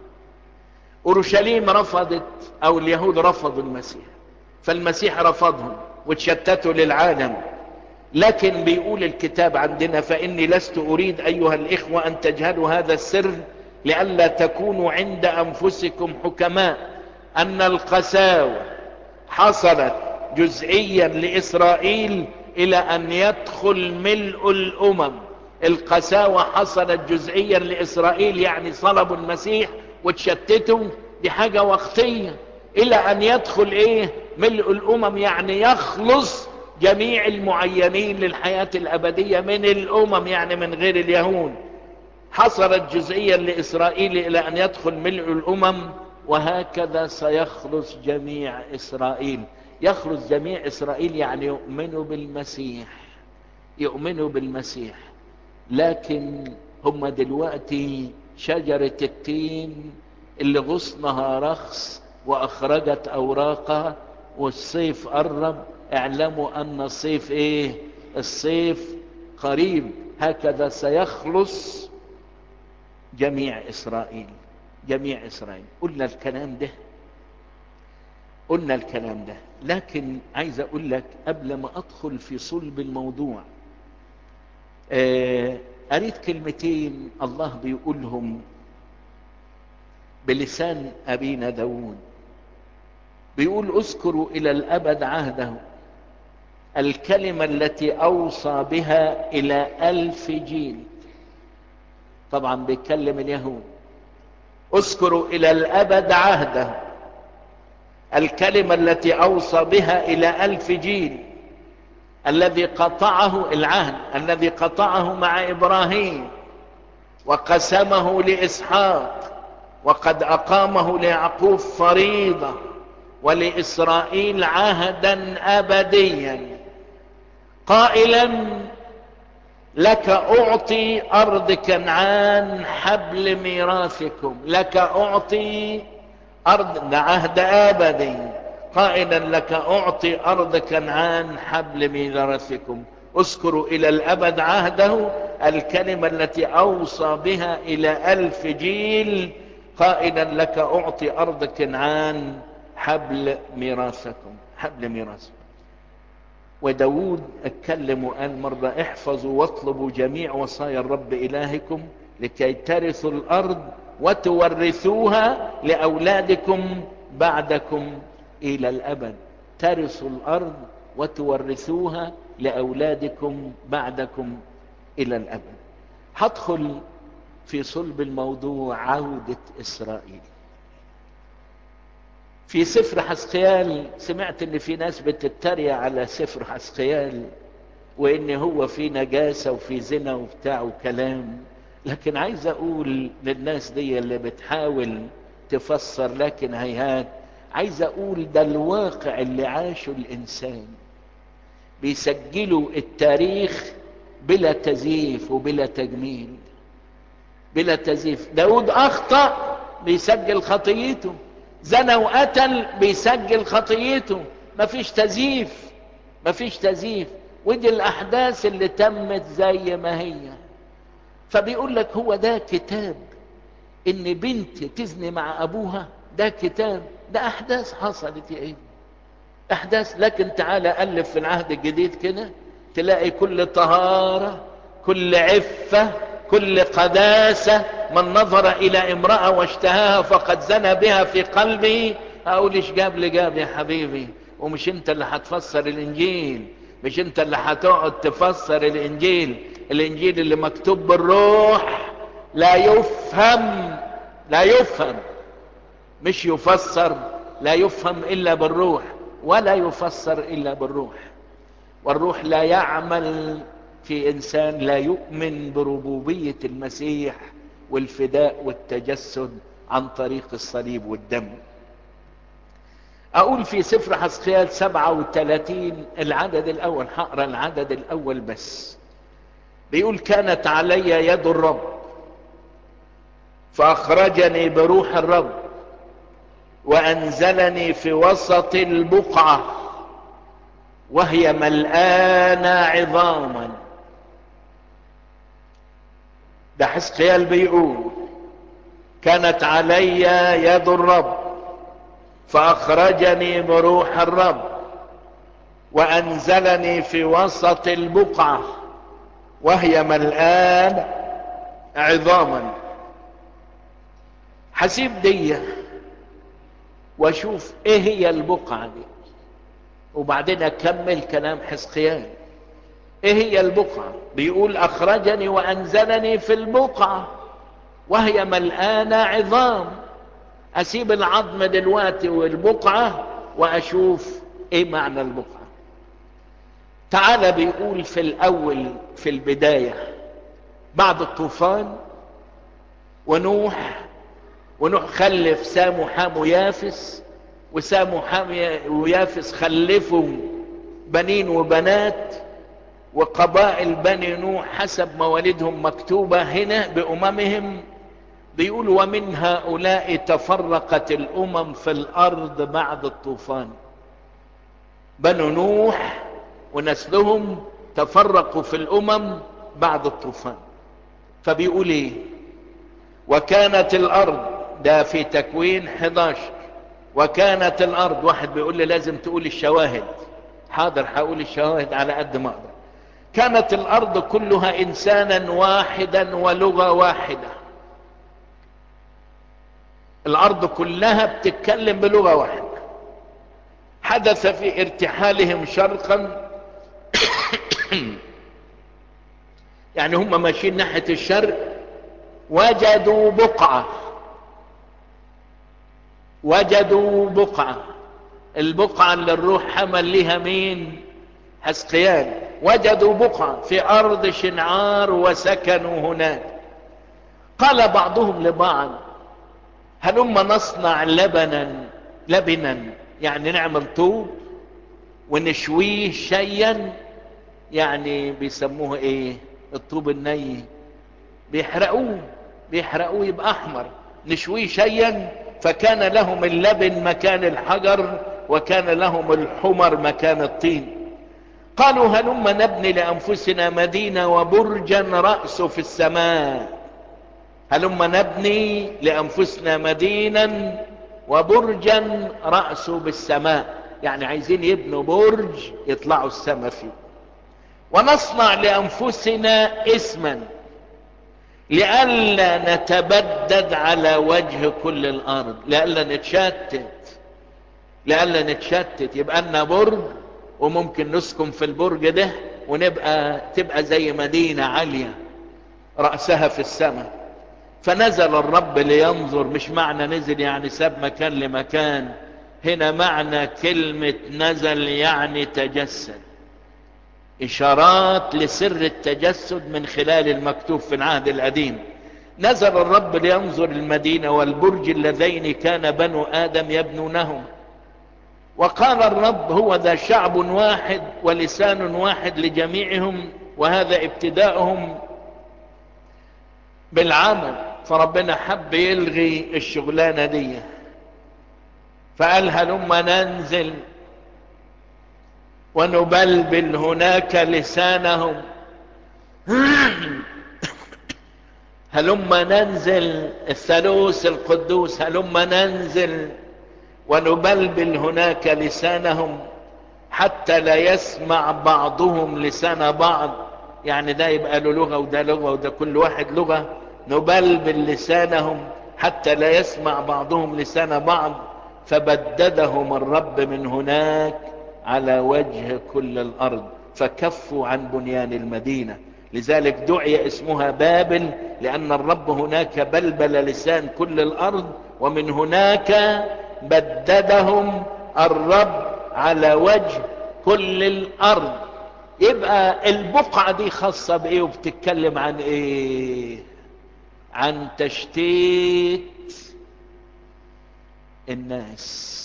اورشليم رفضت او اليهود رفضوا المسيح فالمسيح رفضهم وتشتتوا للعالم لكن بيقول الكتاب عندنا فاني لست اريد ايها الاخوة ان تجهلوا هذا السر لئلا تكونوا عند انفسكم حكماء ان القساوة حصلت جزئيا لاسرائيل الى ان يدخل ملء الامم القساوة حصلت جزئيا لاسرائيل يعني صلبوا المسيح وتشتتوا دي حاجة وقتية الى ان يدخل ايه ملء الامم يعني يخلص جميع المعينين للحياة الابدية من الامم يعني من غير اليهود حصلت جزئيا لاسرائيل الى ان يدخل ملء الامم وهكذا سيخلص جميع اسرائيل يخلص جميع اسرائيل يعني يؤمنوا بالمسيح يؤمنوا بالمسيح لكن هم دلوقتي شجرة التين اللي غصنها رخص واخرجت اوراقها والصيف قرب اعلموا ان الصيف ايه الصيف قريب هكذا سيخلص جميع اسرائيل جميع اسرائيل قلنا الكلام ده قلنا الكلام ده لكن عايز اقول لك قبل ما ادخل في صلب الموضوع آه قريت كلمتين الله بيقولهم بلسان ابينا داود بيقول اذكروا الى الابد عهده الكلمة التي اوصى بها الى الف جيل طبعا بيتكلم اليهود اذكروا الى الابد عهده الكلمة التي اوصى بها الى الف جيل الذي قطعه العهد الذي قطعه مع ابراهيم وقسمه لاسحاق وقد اقامه ليعقوب فريضة ولاسرائيل عهدا ابديا قائلا لك اعطي ارض كنعان حبل ميراثكم لك اعطي ارض ده عهد ابدي قائلا لك اعطي ارض كنعان حبل ميراثكم اذكروا الى الابد عهده الكلمة التي اوصى بها الى الف جيل قائلا لك اعطي ارض كنعان حبل ميراثكم حبل ميراثكم وداود اتكلم وقال مرة احفظوا واطلبوا جميع وصايا الرب الهكم لكي ترثوا الارض وتورثوها لاولادكم بعدكم الى الابد ترثوا الارض وتورثوها لاولادكم بعدكم الى الابد هدخل في صلب الموضوع عودة اسرائيل في سفر حسقيال سمعت ان في ناس بتتريق على سفر حسقيال وان هو في نجاسة وفي زنا وبتاع وكلام لكن عايز اقول للناس دي اللي بتحاول تفسر لكن هيهات عايز اقول ده الواقع اللي عاشه الانسان بيسجلوا التاريخ بلا تزييف وبلا تجميل بلا تزييف داود اخطأ بيسجل خطيته زنى وقتل بيسجل خطيته مفيش تزييف مفيش تزييف ودي الاحداث اللي تمت زي ما هي فبيقول لك هو ده كتاب ان بنت تزني مع ابوها ده كتاب ده احداث حصلت يا ابني احداث لكن تعالى الف في العهد الجديد كده تلاقي كل طهارة كل عفة كل قداسة من نظر الى امرأة واشتهاها فقد زنى بها في قلبه اقول ايش جاب لي جاب يا حبيبي ومش انت اللي هتفسر الانجيل مش انت اللي هتقعد تفسر الانجيل الانجيل اللي مكتوب بالروح لا يفهم لا يفهم مش يفسر لا يفهم الا بالروح ولا يفسر الا بالروح والروح لا يعمل في انسان لا يؤمن بربوبية المسيح والفداء والتجسد عن طريق الصليب والدم اقول في سفر حسقيال سبعة وثلاثين العدد الاول هقرا العدد الاول بس بيقول كانت علي يد الرب فاخرجني بروح الرب وانزلني في وسط البقعة وهي ملآنة عظاما ده حسقيال بيقول كانت علي يد الرب فاخرجني بروح الرب وانزلني في وسط البقعة وهي ملآن عظاما حسيب دي واشوف ايه هي البقعة دي وبعدين اكمل كلام حسقيال ايه هي البقعة بيقول اخرجني وانزلني في البقعة وهي ملآنة عظام اسيب العظم دلوقتي والبقعة واشوف ايه معنى البقعة تعالى بيقول في الاول في البداية بعد الطوفان ونوح ونوح خلف سام وحام ويافس وسام وحام ويافس خلفوا بنين وبنات وقبائل بني نوح حسب مواليدهم مكتوبة هنا بأممهم بيقول ومن هؤلاء تفرقت الأمم في الأرض بعد الطوفان بنو نوح ونسلهم تفرقوا في الأمم بعد الطوفان فبيقول ايه وكانت الأرض ده في تكوين 11 وكانت الأرض واحد بيقول لي لازم تقول الشواهد حاضر هقول الشواهد على قد ما اقدر كانت الأرض كلها إنسانا واحدا ولغة واحدة الأرض كلها بتتكلم بلغة واحدة حدث في ارتحالهم شرقا يعني هم ماشيين ناحية الشرق وجدوا بقعة وجدوا بقعة البقعة اللي الروح حمل لها مين حسقيان وجدوا بقعة في أرض شنعار وسكنوا هناك قال بعضهم لبعض هلما نصنع لبنا لبنا يعني نعمل طوب ونشويه شيا يعني بيسموه ايه الطوب الني بيحرقوه بيحرقوه يبقى احمر نشويه شيا فكان لهم اللبن مكان الحجر وكان لهم الحمر مكان الطين قالوا هلما نبني لانفسنا مدينة وبرجا رأسه في السماء هلما نبني لانفسنا مدينة وبرجا رأسه بالسماء يعني عايزين يبنوا برج يطلعوا السماء فيه ونصنع لانفسنا اسما لئلا نتبدد على وجه كل الارض لئلا نتشتت لئلا نتشتت يبقى لنا برج وممكن نسكن في البرج ده ونبقى تبقى زي مدينة عالية رأسها في السماء فنزل الرب لينظر مش معنى نزل يعني ساب مكان لمكان هنا معنى كلمة نزل يعني تجسد إشارات لسر التجسد من خلال المكتوب في العهد القديم نزل الرب لينظر المدينة والبرج اللذين كان بنو آدم يبنونهم وقال الرب هو ذا شعب واحد ولسان واحد لجميعهم وهذا ابتداؤهم بالعمل فربنا حب يلغي الشغلانة دي فقال هلما ننزل ونبلبل هناك لسانهم هلما ننزل الثالوث القدوس هلما ننزل ونبلبل هناك لسانهم حتى لا يسمع بعضهم لسان بعض يعني ده يبقى له لغة وده لغة وده كل واحد لغة نبلبل لسانهم حتى لا يسمع بعضهم لسان بعض فبددهم الرب من هناك على وجه كل الارض فكفوا عن بنيان المدينة لذلك دعي اسمها بابل لان الرب هناك بلبل لسان كل الارض ومن هناك بددهم الرب على وجه كل الارض يبقى البقعة دي خاصة بايه وبتتكلم عن ايه عن تشتيت الناس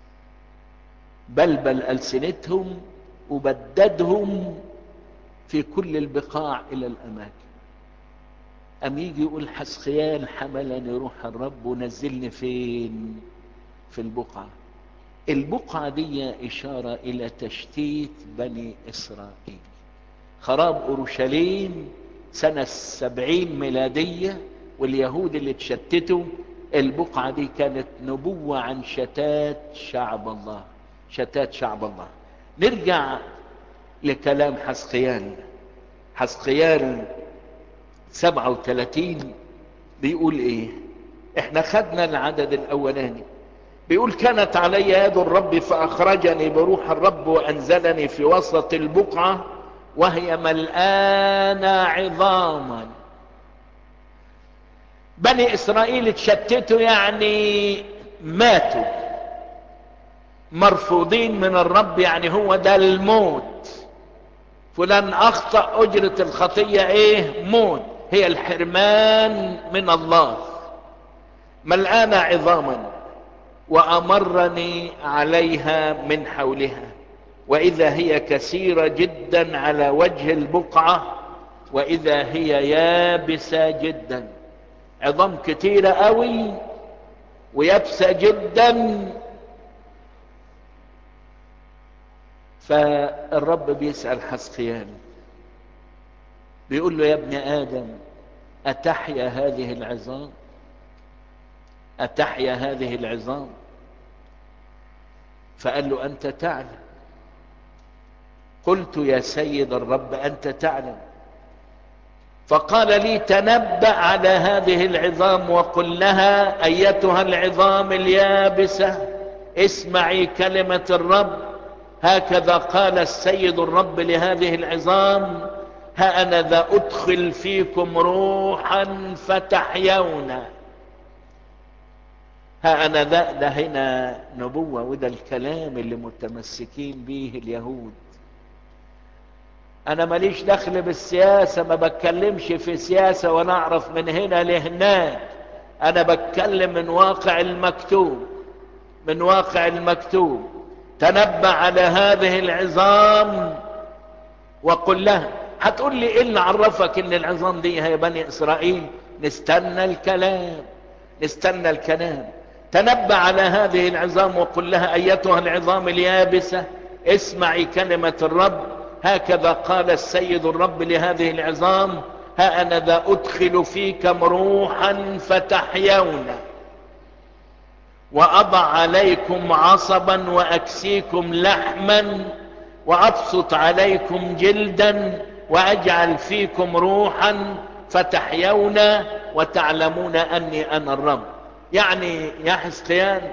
بلبل ألسنتهم وبددهم في كل البقاع إلى الأماكن أم يجي يقول حسخيال حملني روح الرب ونزلني فين في البقعة البقعة دي إشارة إلى تشتيت بني إسرائيل خراب أورشليم سنة السبعين ميلادية واليهود اللي تشتتوا البقعة دي كانت نبوة عن شتات شعب الله شتات شعب الله نرجع لكلام حسقيان حسقيان سبعة وثلاثين بيقول ايه احنا خدنا العدد الاولاني بيقول كانت علي يد الرب فاخرجني بروح الرب وانزلني في وسط البقعة وهي ملآنة عظاما بني اسرائيل اتشتتوا يعني ماتوا مرفوضين من الرب يعني هو ده الموت فلان اخطأ اجرة الخطية ايه موت هي الحرمان من الله ملآن عظاما وامرني عليها من حولها واذا هي كثيرة جدا على وجه البقعة واذا هي يابسة جدا عظام كتيرة قوي ويابسة جدا فالرب بيسأل حسقيان بيقول له يا ابن آدم أتحيا هذه العظام أتحيا هذه العظام فقال له أنت تعلم قلت يا سيد الرب أنت تعلم فقال لي تنبأ على هذه العظام وقل لها أيتها العظام اليابسة اسمعي كلمة الرب هكذا قال السيد الرب لهذه العظام ها أنا ذا أدخل فيكم روحا فتحيون ها أنا ذا ده هنا نبوة وده الكلام اللي متمسكين به اليهود أنا ماليش دخل بالسياسة ما بتكلمش في سياسة وأنا أعرف من هنا لهناك أنا بتكلم من واقع المكتوب من واقع المكتوب تنبأ على هذه العظام وقل لها هتقول لي ايه اللي عرفك ان العظام دي هي بني اسرائيل نستنى الكلام نستنى الكلام تنبأ على هذه العظام وقل لها ايتها العظام اليابسة اسمعي كلمة الرب هكذا قال السيد الرب لهذه العظام ها انا ذا ادخل فيكم روحا فتحيون واضع عليكم عصبا واكسيكم لحما وابسط عليكم جلدا واجعل فيكم روحا فتحيون وتعلمون اني انا الرب يعني يا حسقيان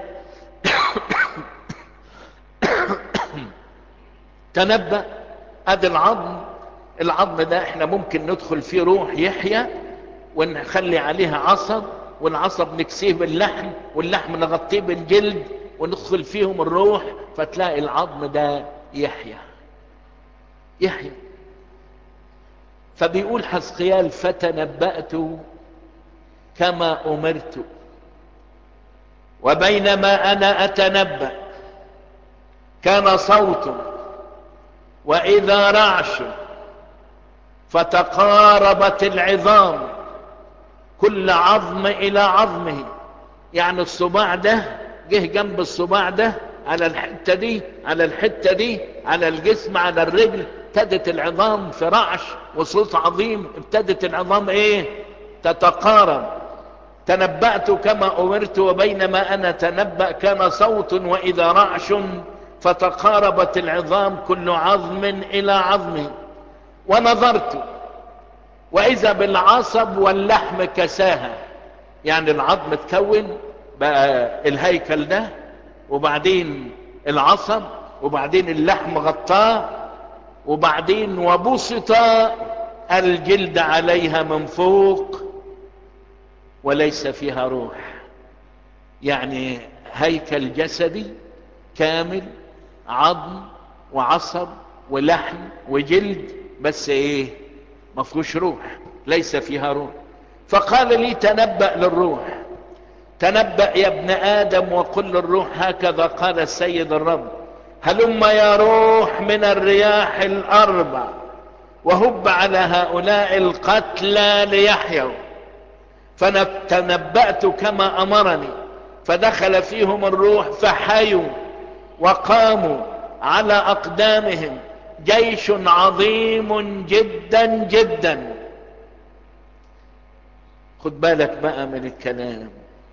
تنبأ ادي العظم العظم ده احنا ممكن ندخل فيه روح يحيى ونخلي عليها عصب والعصب نكسيه باللحم واللحم نغطيه بالجلد وندخل فيهم الروح فتلاقي العظم ده يحيى يحيى فبيقول حسقيال فتنبأت كما أمرت وبينما أنا أتنبأ كان صوت وإذا رعش فتقاربت العظام كل عظم إلى عظمه يعني الصباع ده جه جنب الصباع ده على الحتة دي على الحتة دي على الجسم على الرجل ابتدت العظام في رعش وصوت عظيم ابتدت العظام ايه تتقارب تنبأت كما أمرت وبينما أنا تنبأ كان صوت وإذا رعش فتقاربت العظام كل عظم الى عظم ونظرت واذا بالعصب واللحم كساها يعني العظم اتكون بقى الهيكل ده وبعدين العصب وبعدين اللحم غطاه وبعدين وبسط الجلد عليها من فوق وليس فيها روح يعني هيكل جسدي كامل عظم وعصب ولحم وجلد بس ايه ما فيهوش روح ليس فيها روح فقال لي تنبأ للروح تنبأ يا ابن آدم وقل للروح هكذا قال السيد الرب هلم يا روح من الرياح الأربع وهب على هؤلاء القتلى ليحيوا فتنبأت كما أمرني فدخل فيهم الروح فحيوا وقاموا على أقدامهم جيش عظيم جدا جدا خد بالك بقى من الكلام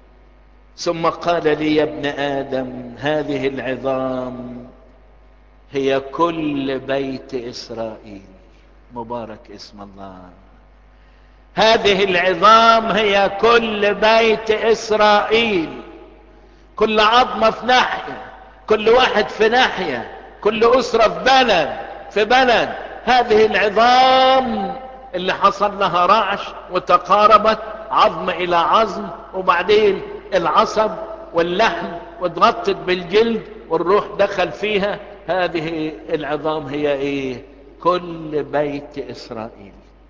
ثم قال لي يا ابن آدم هذه العظام هي كل بيت إسرائيل مبارك اسم الله هذه العظام هي كل بيت إسرائيل كل عظمة في ناحية كل واحد في ناحية كل أسرة في بلد في بلد هذه العظام اللي حصل لها رعش وتقاربت عظم إلى عظم وبعدين العصب واللحم واتغطت بالجلد والروح دخل فيها هذه العظام هي ايه كل بيت اسرائيل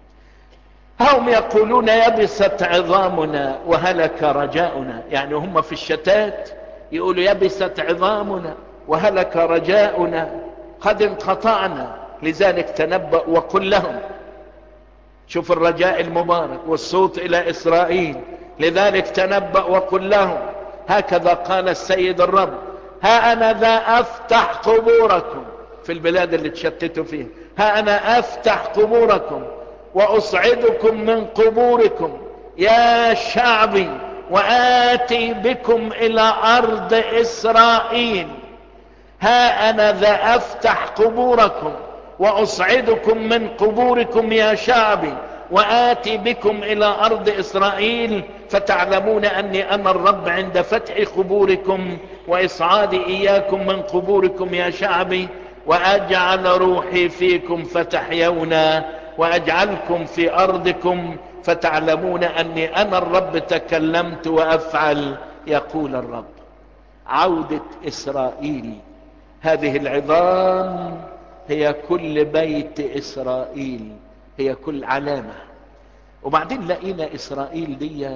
هم يقولون يبست عظامنا وهلك رجاؤنا يعني هم في الشتات يقولوا يبست عظامنا وهلك رجاؤنا قد انقطعنا لذلك تنبأ وقل لهم شوف الرجاء المبارك والصوت الى اسرائيل لذلك تنبأ وقل لهم هكذا قال السيد الرب ها انا ذا افتح قبوركم في البلاد اللي تشتتوا فيها ها انا افتح قبوركم واصعدكم من قبوركم يا شعبي واتي بكم الى ارض اسرائيل ها انا ذا افتح قبوركم واصعدكم من قبوركم يا شعبي واتي بكم الى ارض اسرائيل فتعلمون اني انا الرب عند فتح قبوركم واصعادي اياكم من قبوركم يا شعبي واجعل روحي فيكم فتحيون واجعلكم في ارضكم فتعلمون اني انا الرب تكلمت وافعل يقول الرب عودة اسرائيل هذه العظام هي كل بيت اسرائيل هي كل علامة وبعدين لقينا اسرائيل دي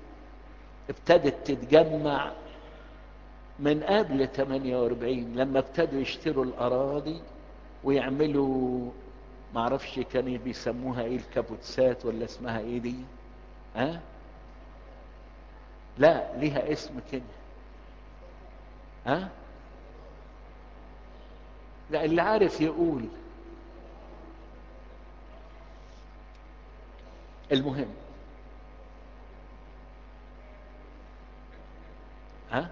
ابتدت تتجمع من قبل 48 لما ابتدوا يشتروا الاراضي ويعملوا معرفش كانوا بيسموها ايه الكابوتسات ولا اسمها ايه دي ها أه؟ لا ليها اسم كده ها أه؟ لا اللي عارف يقول المهم ها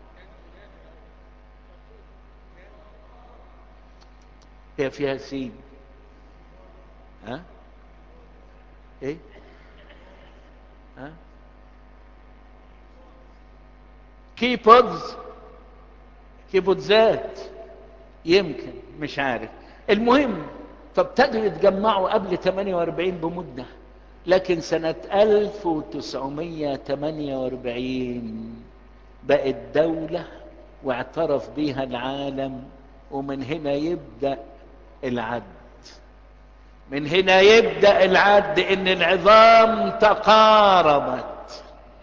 هي فيها سين ها ايه ها كيبودز كيبودزات يمكن مش عارف المهم فابتدوا يتجمعوا قبل 48 بمدة لكن سنة 1948 بقت دولة واعترف بها العالم ومن هنا يبدأ العد من هنا يبدأ العد ان العظام تقاربت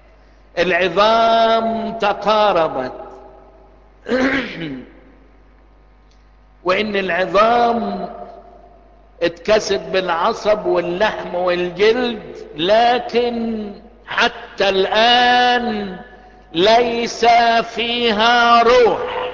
العظام تقاربت وان العظام اتكست بالعصب واللحم والجلد لكن حتى الان ليس فيها روح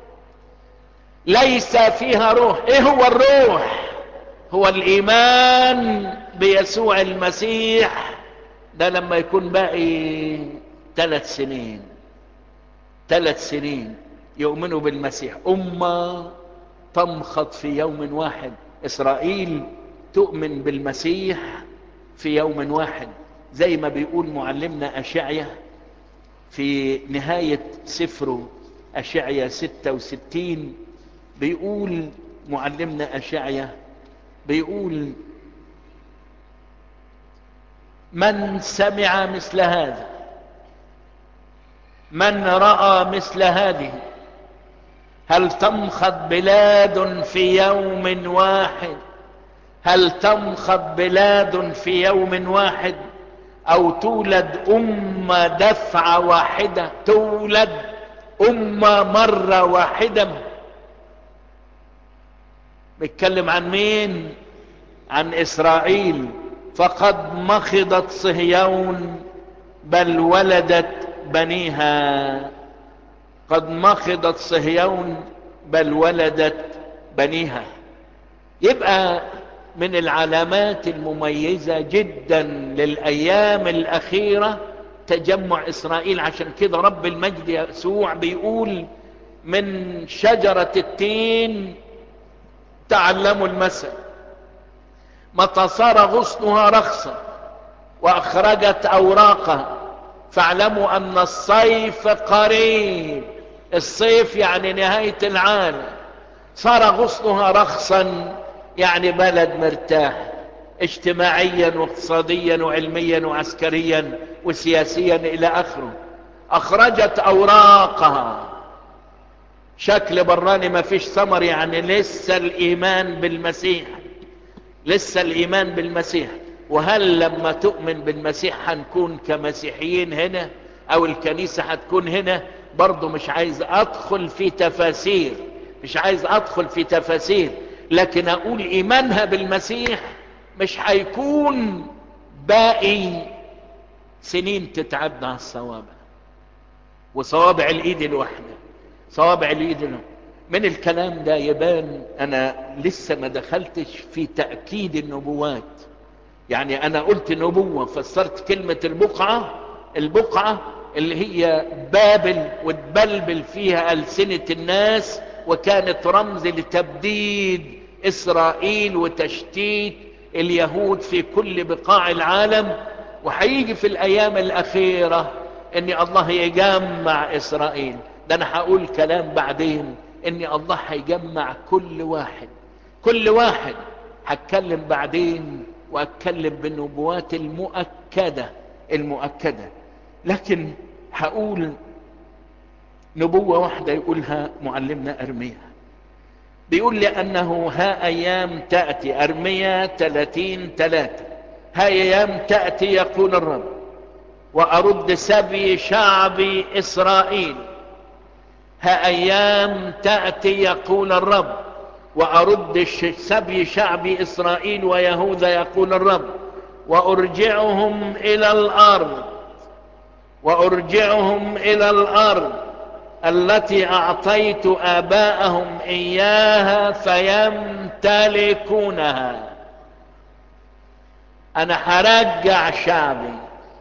ليس فيها روح ايه هو الروح هو الايمان بيسوع المسيح ده لما يكون باقي ثلاث سنين ثلاث سنين يؤمنوا بالمسيح أمة تمخض في يوم واحد إسرائيل تؤمن بالمسيح في يوم واحد زي ما بيقول معلمنا أشعيا في نهاية سفره أشعيا 66 بيقول معلمنا أشعيا بيقول من سمع مثل هذا من رأى مثل هذه هل تمخض بلاد في يوم واحد هل تمخض بلاد في يوم واحد او تولد امة دفعة واحدة تولد امة مرة واحدة بيتكلم عن مين عن اسرائيل فقد مخضت صهيون بل ولدت بنيها قد مخضت صهيون بل ولدت بنيها يبقى من العلامات المميزة جدا للأيام الأخيرة تجمع إسرائيل عشان كده رب المجد يسوع بيقول من شجرة التين تعلموا المثل متى صار غصنها رخصا وأخرجت أوراقها فاعلموا أن الصيف قريب الصيف يعني نهاية العالم صار غصنها رخصا يعني بلد مرتاح اجتماعيا واقتصاديا وعلميا وعسكريا وسياسيا الى اخره اخرجت اوراقها شكل براني ما فيش ثمر يعني لسه الايمان بالمسيح لسه الايمان بالمسيح وهل لما تؤمن بالمسيح هنكون كمسيحيين هنا او الكنيسة هتكون هنا برضو مش عايز ادخل في تفاسير مش عايز ادخل في تفاسير لكن اقول ايمانها بالمسيح مش هيكون باقي سنين تتعدى على الصوابع وصوابع الايد الواحدة صوابع الايد الواحدة من الكلام ده يبان انا لسه ما دخلتش في تأكيد النبوات يعني انا قلت نبوة فسرت كلمة البقعة البقعة اللي هي بابل وتبلبل فيها ألسنة الناس وكانت رمز لتبديد إسرائيل وتشتيت اليهود في كل بقاع العالم وهيجي في الأيام الأخيرة ان الله يجمع إسرائيل ده أنا هقول كلام بعدين ان الله هيجمع كل واحد كل واحد هتكلم بعدين واتكلم بالنبوات المؤكدة المؤكدة لكن هقول نبوة واحدة يقولها معلمنا أرميا بيقول لأنه ها أيام تأتي أرميا تلاتين تلاتة ها أيام تأتي يقول الرب وأرد سبي شعب إسرائيل ها أيام تأتي يقول الرب وأرد سبي شعب إسرائيل ويهوذا يقول الرب وأرجعهم إلى الأرض وأرجعهم إلى الأرض التي أعطيت آباءهم إياها فيمتلكونها أنا هرجع شعبي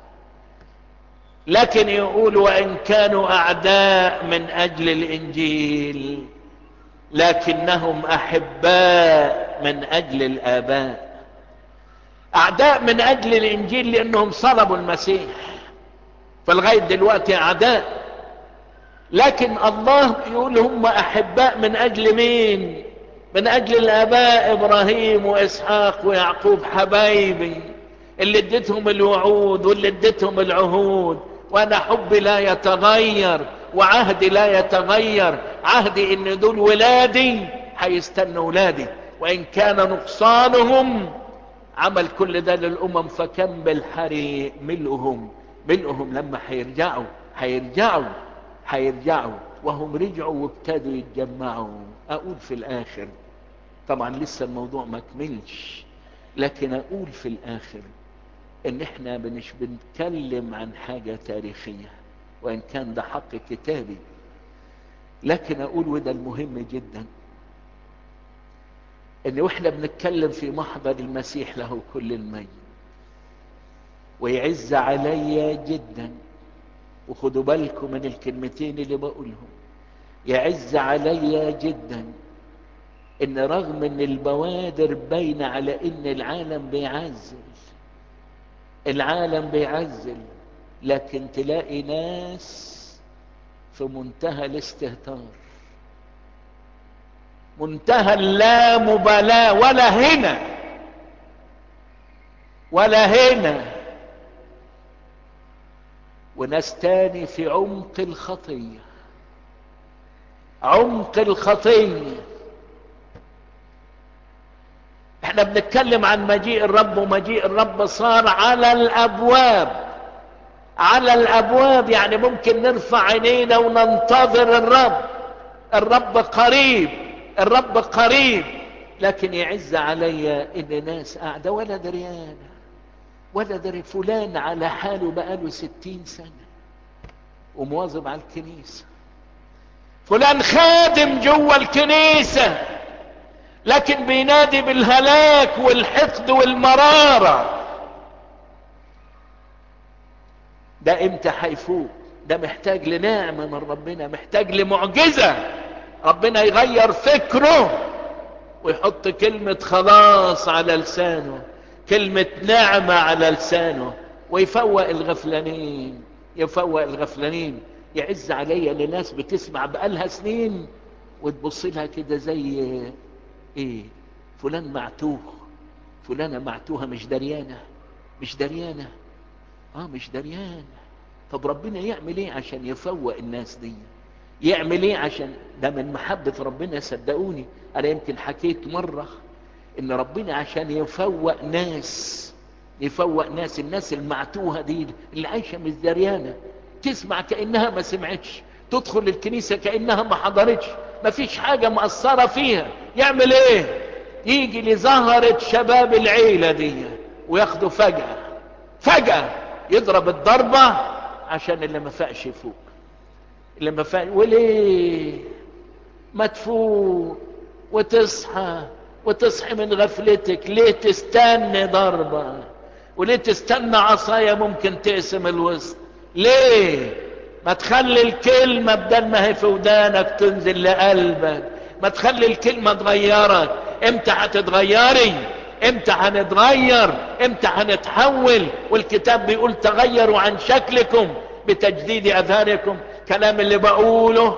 لكن يقول وإن كانوا أعداء من أجل الإنجيل لكنهم أحباء من أجل الآباء أعداء من أجل الإنجيل لأنهم صلبوا المسيح فلغاية دلوقتي أعداء لكن الله يقول هم أحباء من أجل مين من أجل الآباء إبراهيم وإسحاق ويعقوب حبايبي اللي اديتهم الوعود واللي اديتهم العهود وأنا حبي لا يتغير وعهدي لا يتغير عهدي ان دول ولادي هيستنوا ولادي وان كان نقصانهم عمل كل ده للامم فكم بالحري ملؤهم ملؤهم لما هيرجعوا هيرجعوا هيرجعوا وهم رجعوا وابتدوا يتجمعوا اقول في الاخر طبعا لسه الموضوع ما كملش لكن اقول في الاخر ان احنا مش بنتكلم عن حاجة تاريخية وان كان ده حق كتابي لكن اقول وده المهم جدا ان واحنا بنتكلم في محضر المسيح له كل المجد ويعز عليا جدا وخدوا بالكم من الكلمتين اللي بقولهم يعز علي جدا ان رغم ان البوادر باينة على ان العالم بيعزل العالم بيعزل لكن تلاقي ناس في منتهى الاستهتار منتهى اللامبالاة ولا هنا ولا هنا وناس تاني في عمق الخطية عمق الخطية احنا بنتكلم عن مجيء الرب ومجيء الرب صار على الابواب على الابواب يعني ممكن نرفع عينينا وننتظر الرب الرب قريب الرب قريب لكن يعز علي ان ناس قاعده ولا دريانه ولا دري فلان على حاله بقاله ستين سنه ومواظب على الكنيسه فلان خادم جوه الكنيسه لكن بينادي بالهلاك والحقد والمراره ده امتى هيفوق ده محتاج لنعمة من ربنا محتاج لمعجزة ربنا يغير فكره ويحط كلمة خلاص على لسانه كلمة نعمة على لسانه ويفوق الغفلانين يفوق الغفلانين يعز عليا لناس بتسمع بقالها سنين وتبص لها كده زي ايه فلان معتوه فلانة معتوهة مش دريانة مش دريانة اه مش دريان طب ربنا يعمل ايه عشان يفوق الناس دي يعمل ايه عشان ده من محبة ربنا صدقوني انا يمكن حكيت مرة ان ربنا عشان يفوق ناس يفوق ناس الناس المعتوهة دي اللي عايشة مش دريانة تسمع كأنها ما سمعتش تدخل الكنيسة كأنها ما حضرتش ما فيش حاجة مأثرة فيها يعمل ايه يجي لزهرة شباب العيلة دي وياخدوا فجأة فجأة يضرب الضربة عشان اللي ما فاقش يفوق اللي ما فاق وليه ما تفوق وتصحى وتصحي من غفلتك ليه تستنى ضربة وليه تستنى عصاية ممكن تقسم الوسط ليه ما تخلي الكلمة بدل ما هي في ودانك تنزل لقلبك ما تخلي الكلمة تغيرك امتى هتتغيري امتى هنتغير امتى هنتحول والكتاب بيقول تغيروا عن شكلكم بتجديد اذهانكم كلام اللي بقوله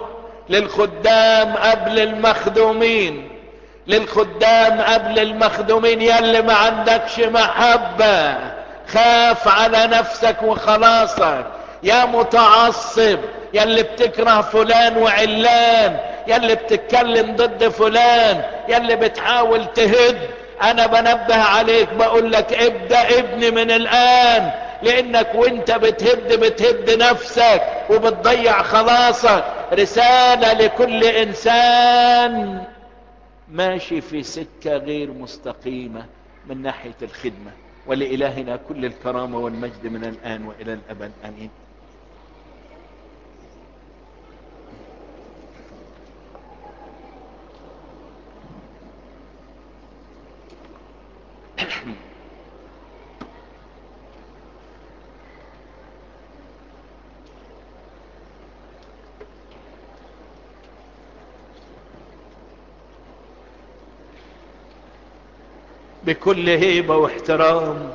للخدام قبل المخدومين للخدام قبل المخدومين يلي ما عندكش محبة خاف على نفسك وخلاصك يا متعصب يلي بتكره فلان وعلان يلي بتتكلم ضد فلان يلي بتحاول تهد انا بنبه عليك بقول لك ابدأ ابني من الان لانك وانت بتهد بتهد نفسك وبتضيع خلاصك رسالة لكل انسان ماشي في سكة غير مستقيمة من ناحية الخدمة ولإلهنا كل الكرامة والمجد من الآن وإلى الأبد آمين بكل هيبة واحترام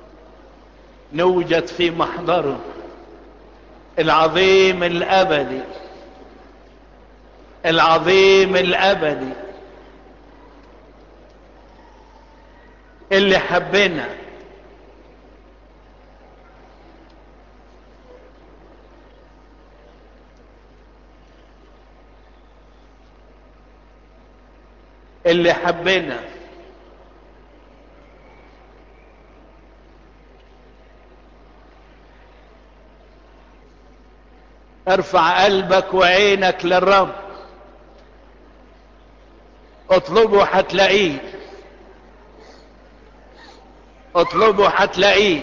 نوجد في محضره العظيم الأبدي العظيم الأبدي اللي حبنا اللي حبنا ارفع قلبك وعينك للرب اطلبه هتلاقيه اطلبه هتلاقيه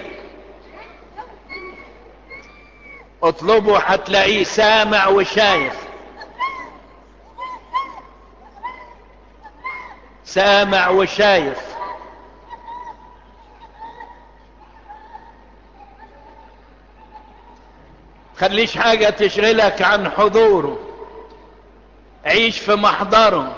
اطلبه هتلاقيه سامع وشايف سامع وشايف خليش حاجة تشغلك عن حضوره عيش في محضره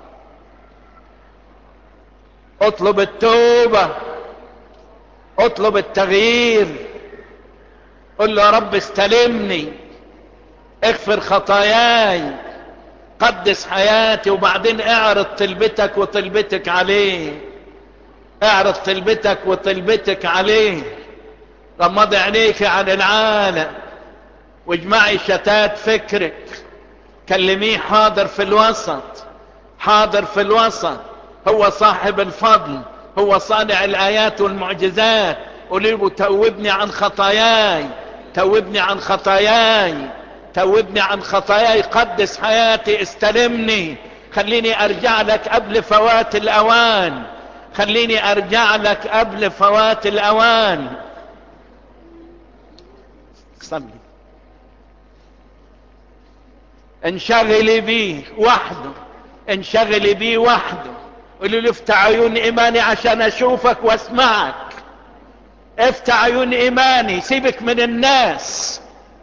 اطلب التوبة اطلب التغيير قل له يا رب استلمني اغفر خطاياي قدس حياتي وبعدين اعرض طلبتك وطلبتك عليه اعرض طلبتك وطلبتك عليه غمض عينيك عن العالم واجمعي شتات فكرك كلميه حاضر في الوسط حاضر في الوسط هو صاحب الفضل هو صانع الايات والمعجزات قولي له توبني عن خطاياي توبني عن خطاياي توبني عن خطاياي قدس حياتي استلمني خليني ارجع لك قبل فوات الاوان خليني ارجع لك قبل فوات الاوان صلي انشغلي بيه وحده انشغلي بيه وحده قولي له افتح عيون ايماني عشان اشوفك واسمعك افتح عيون ايماني سيبك من الناس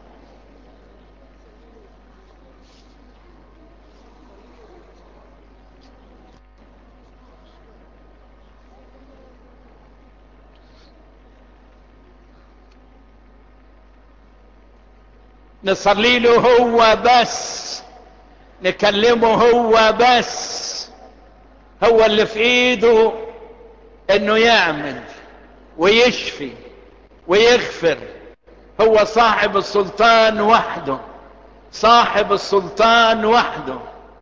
نصلي له هو بس نكلمه هو بس هو اللي في ايده انه يعمل ويشفي ويغفر هو صاحب السلطان وحده صاحب السلطان وحده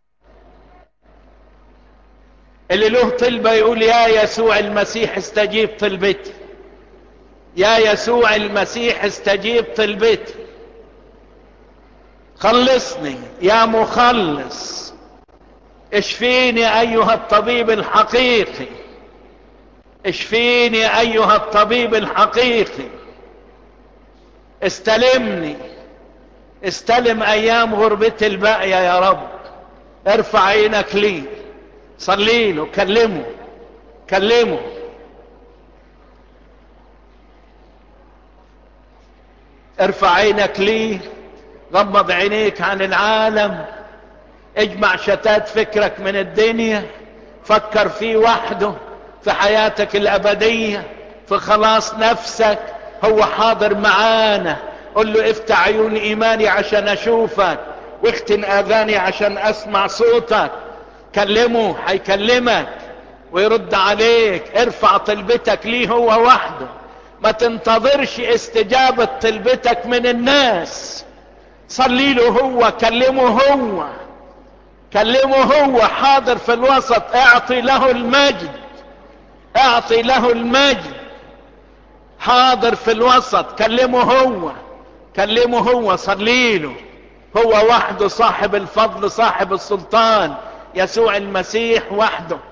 اللي له طلبة يقول يا يسوع المسيح استجيب طلبتي يا يسوع المسيح استجيب طلبتي خلصني يا مخلص اشفيني ايها الطبيب الحقيقي اشفيني ايها الطبيب الحقيقي استلمني استلم ايام غربتي الباقية يا رب ارفع عينك لي صلي له كلمه كلمه ارفع عينك لي غمض عينيك عن العالم اجمع شتات فكرك من الدنيا فكر فيه وحده في حياتك الابدية في خلاص نفسك هو حاضر معانا قل له افتح عيون ايماني عشان اشوفك واختن اذاني عشان اسمع صوتك كلمه هيكلمك ويرد عليك ارفع طلبتك ليه هو وحده ما تنتظرش استجابة طلبتك من الناس صلي له هو كلمه هو كلمه هو حاضر في الوسط اعطي له المجد اعطي له المجد حاضر في الوسط كلمه هو كلمه هو صلي له هو وحده صاحب الفضل صاحب السلطان يسوع المسيح وحده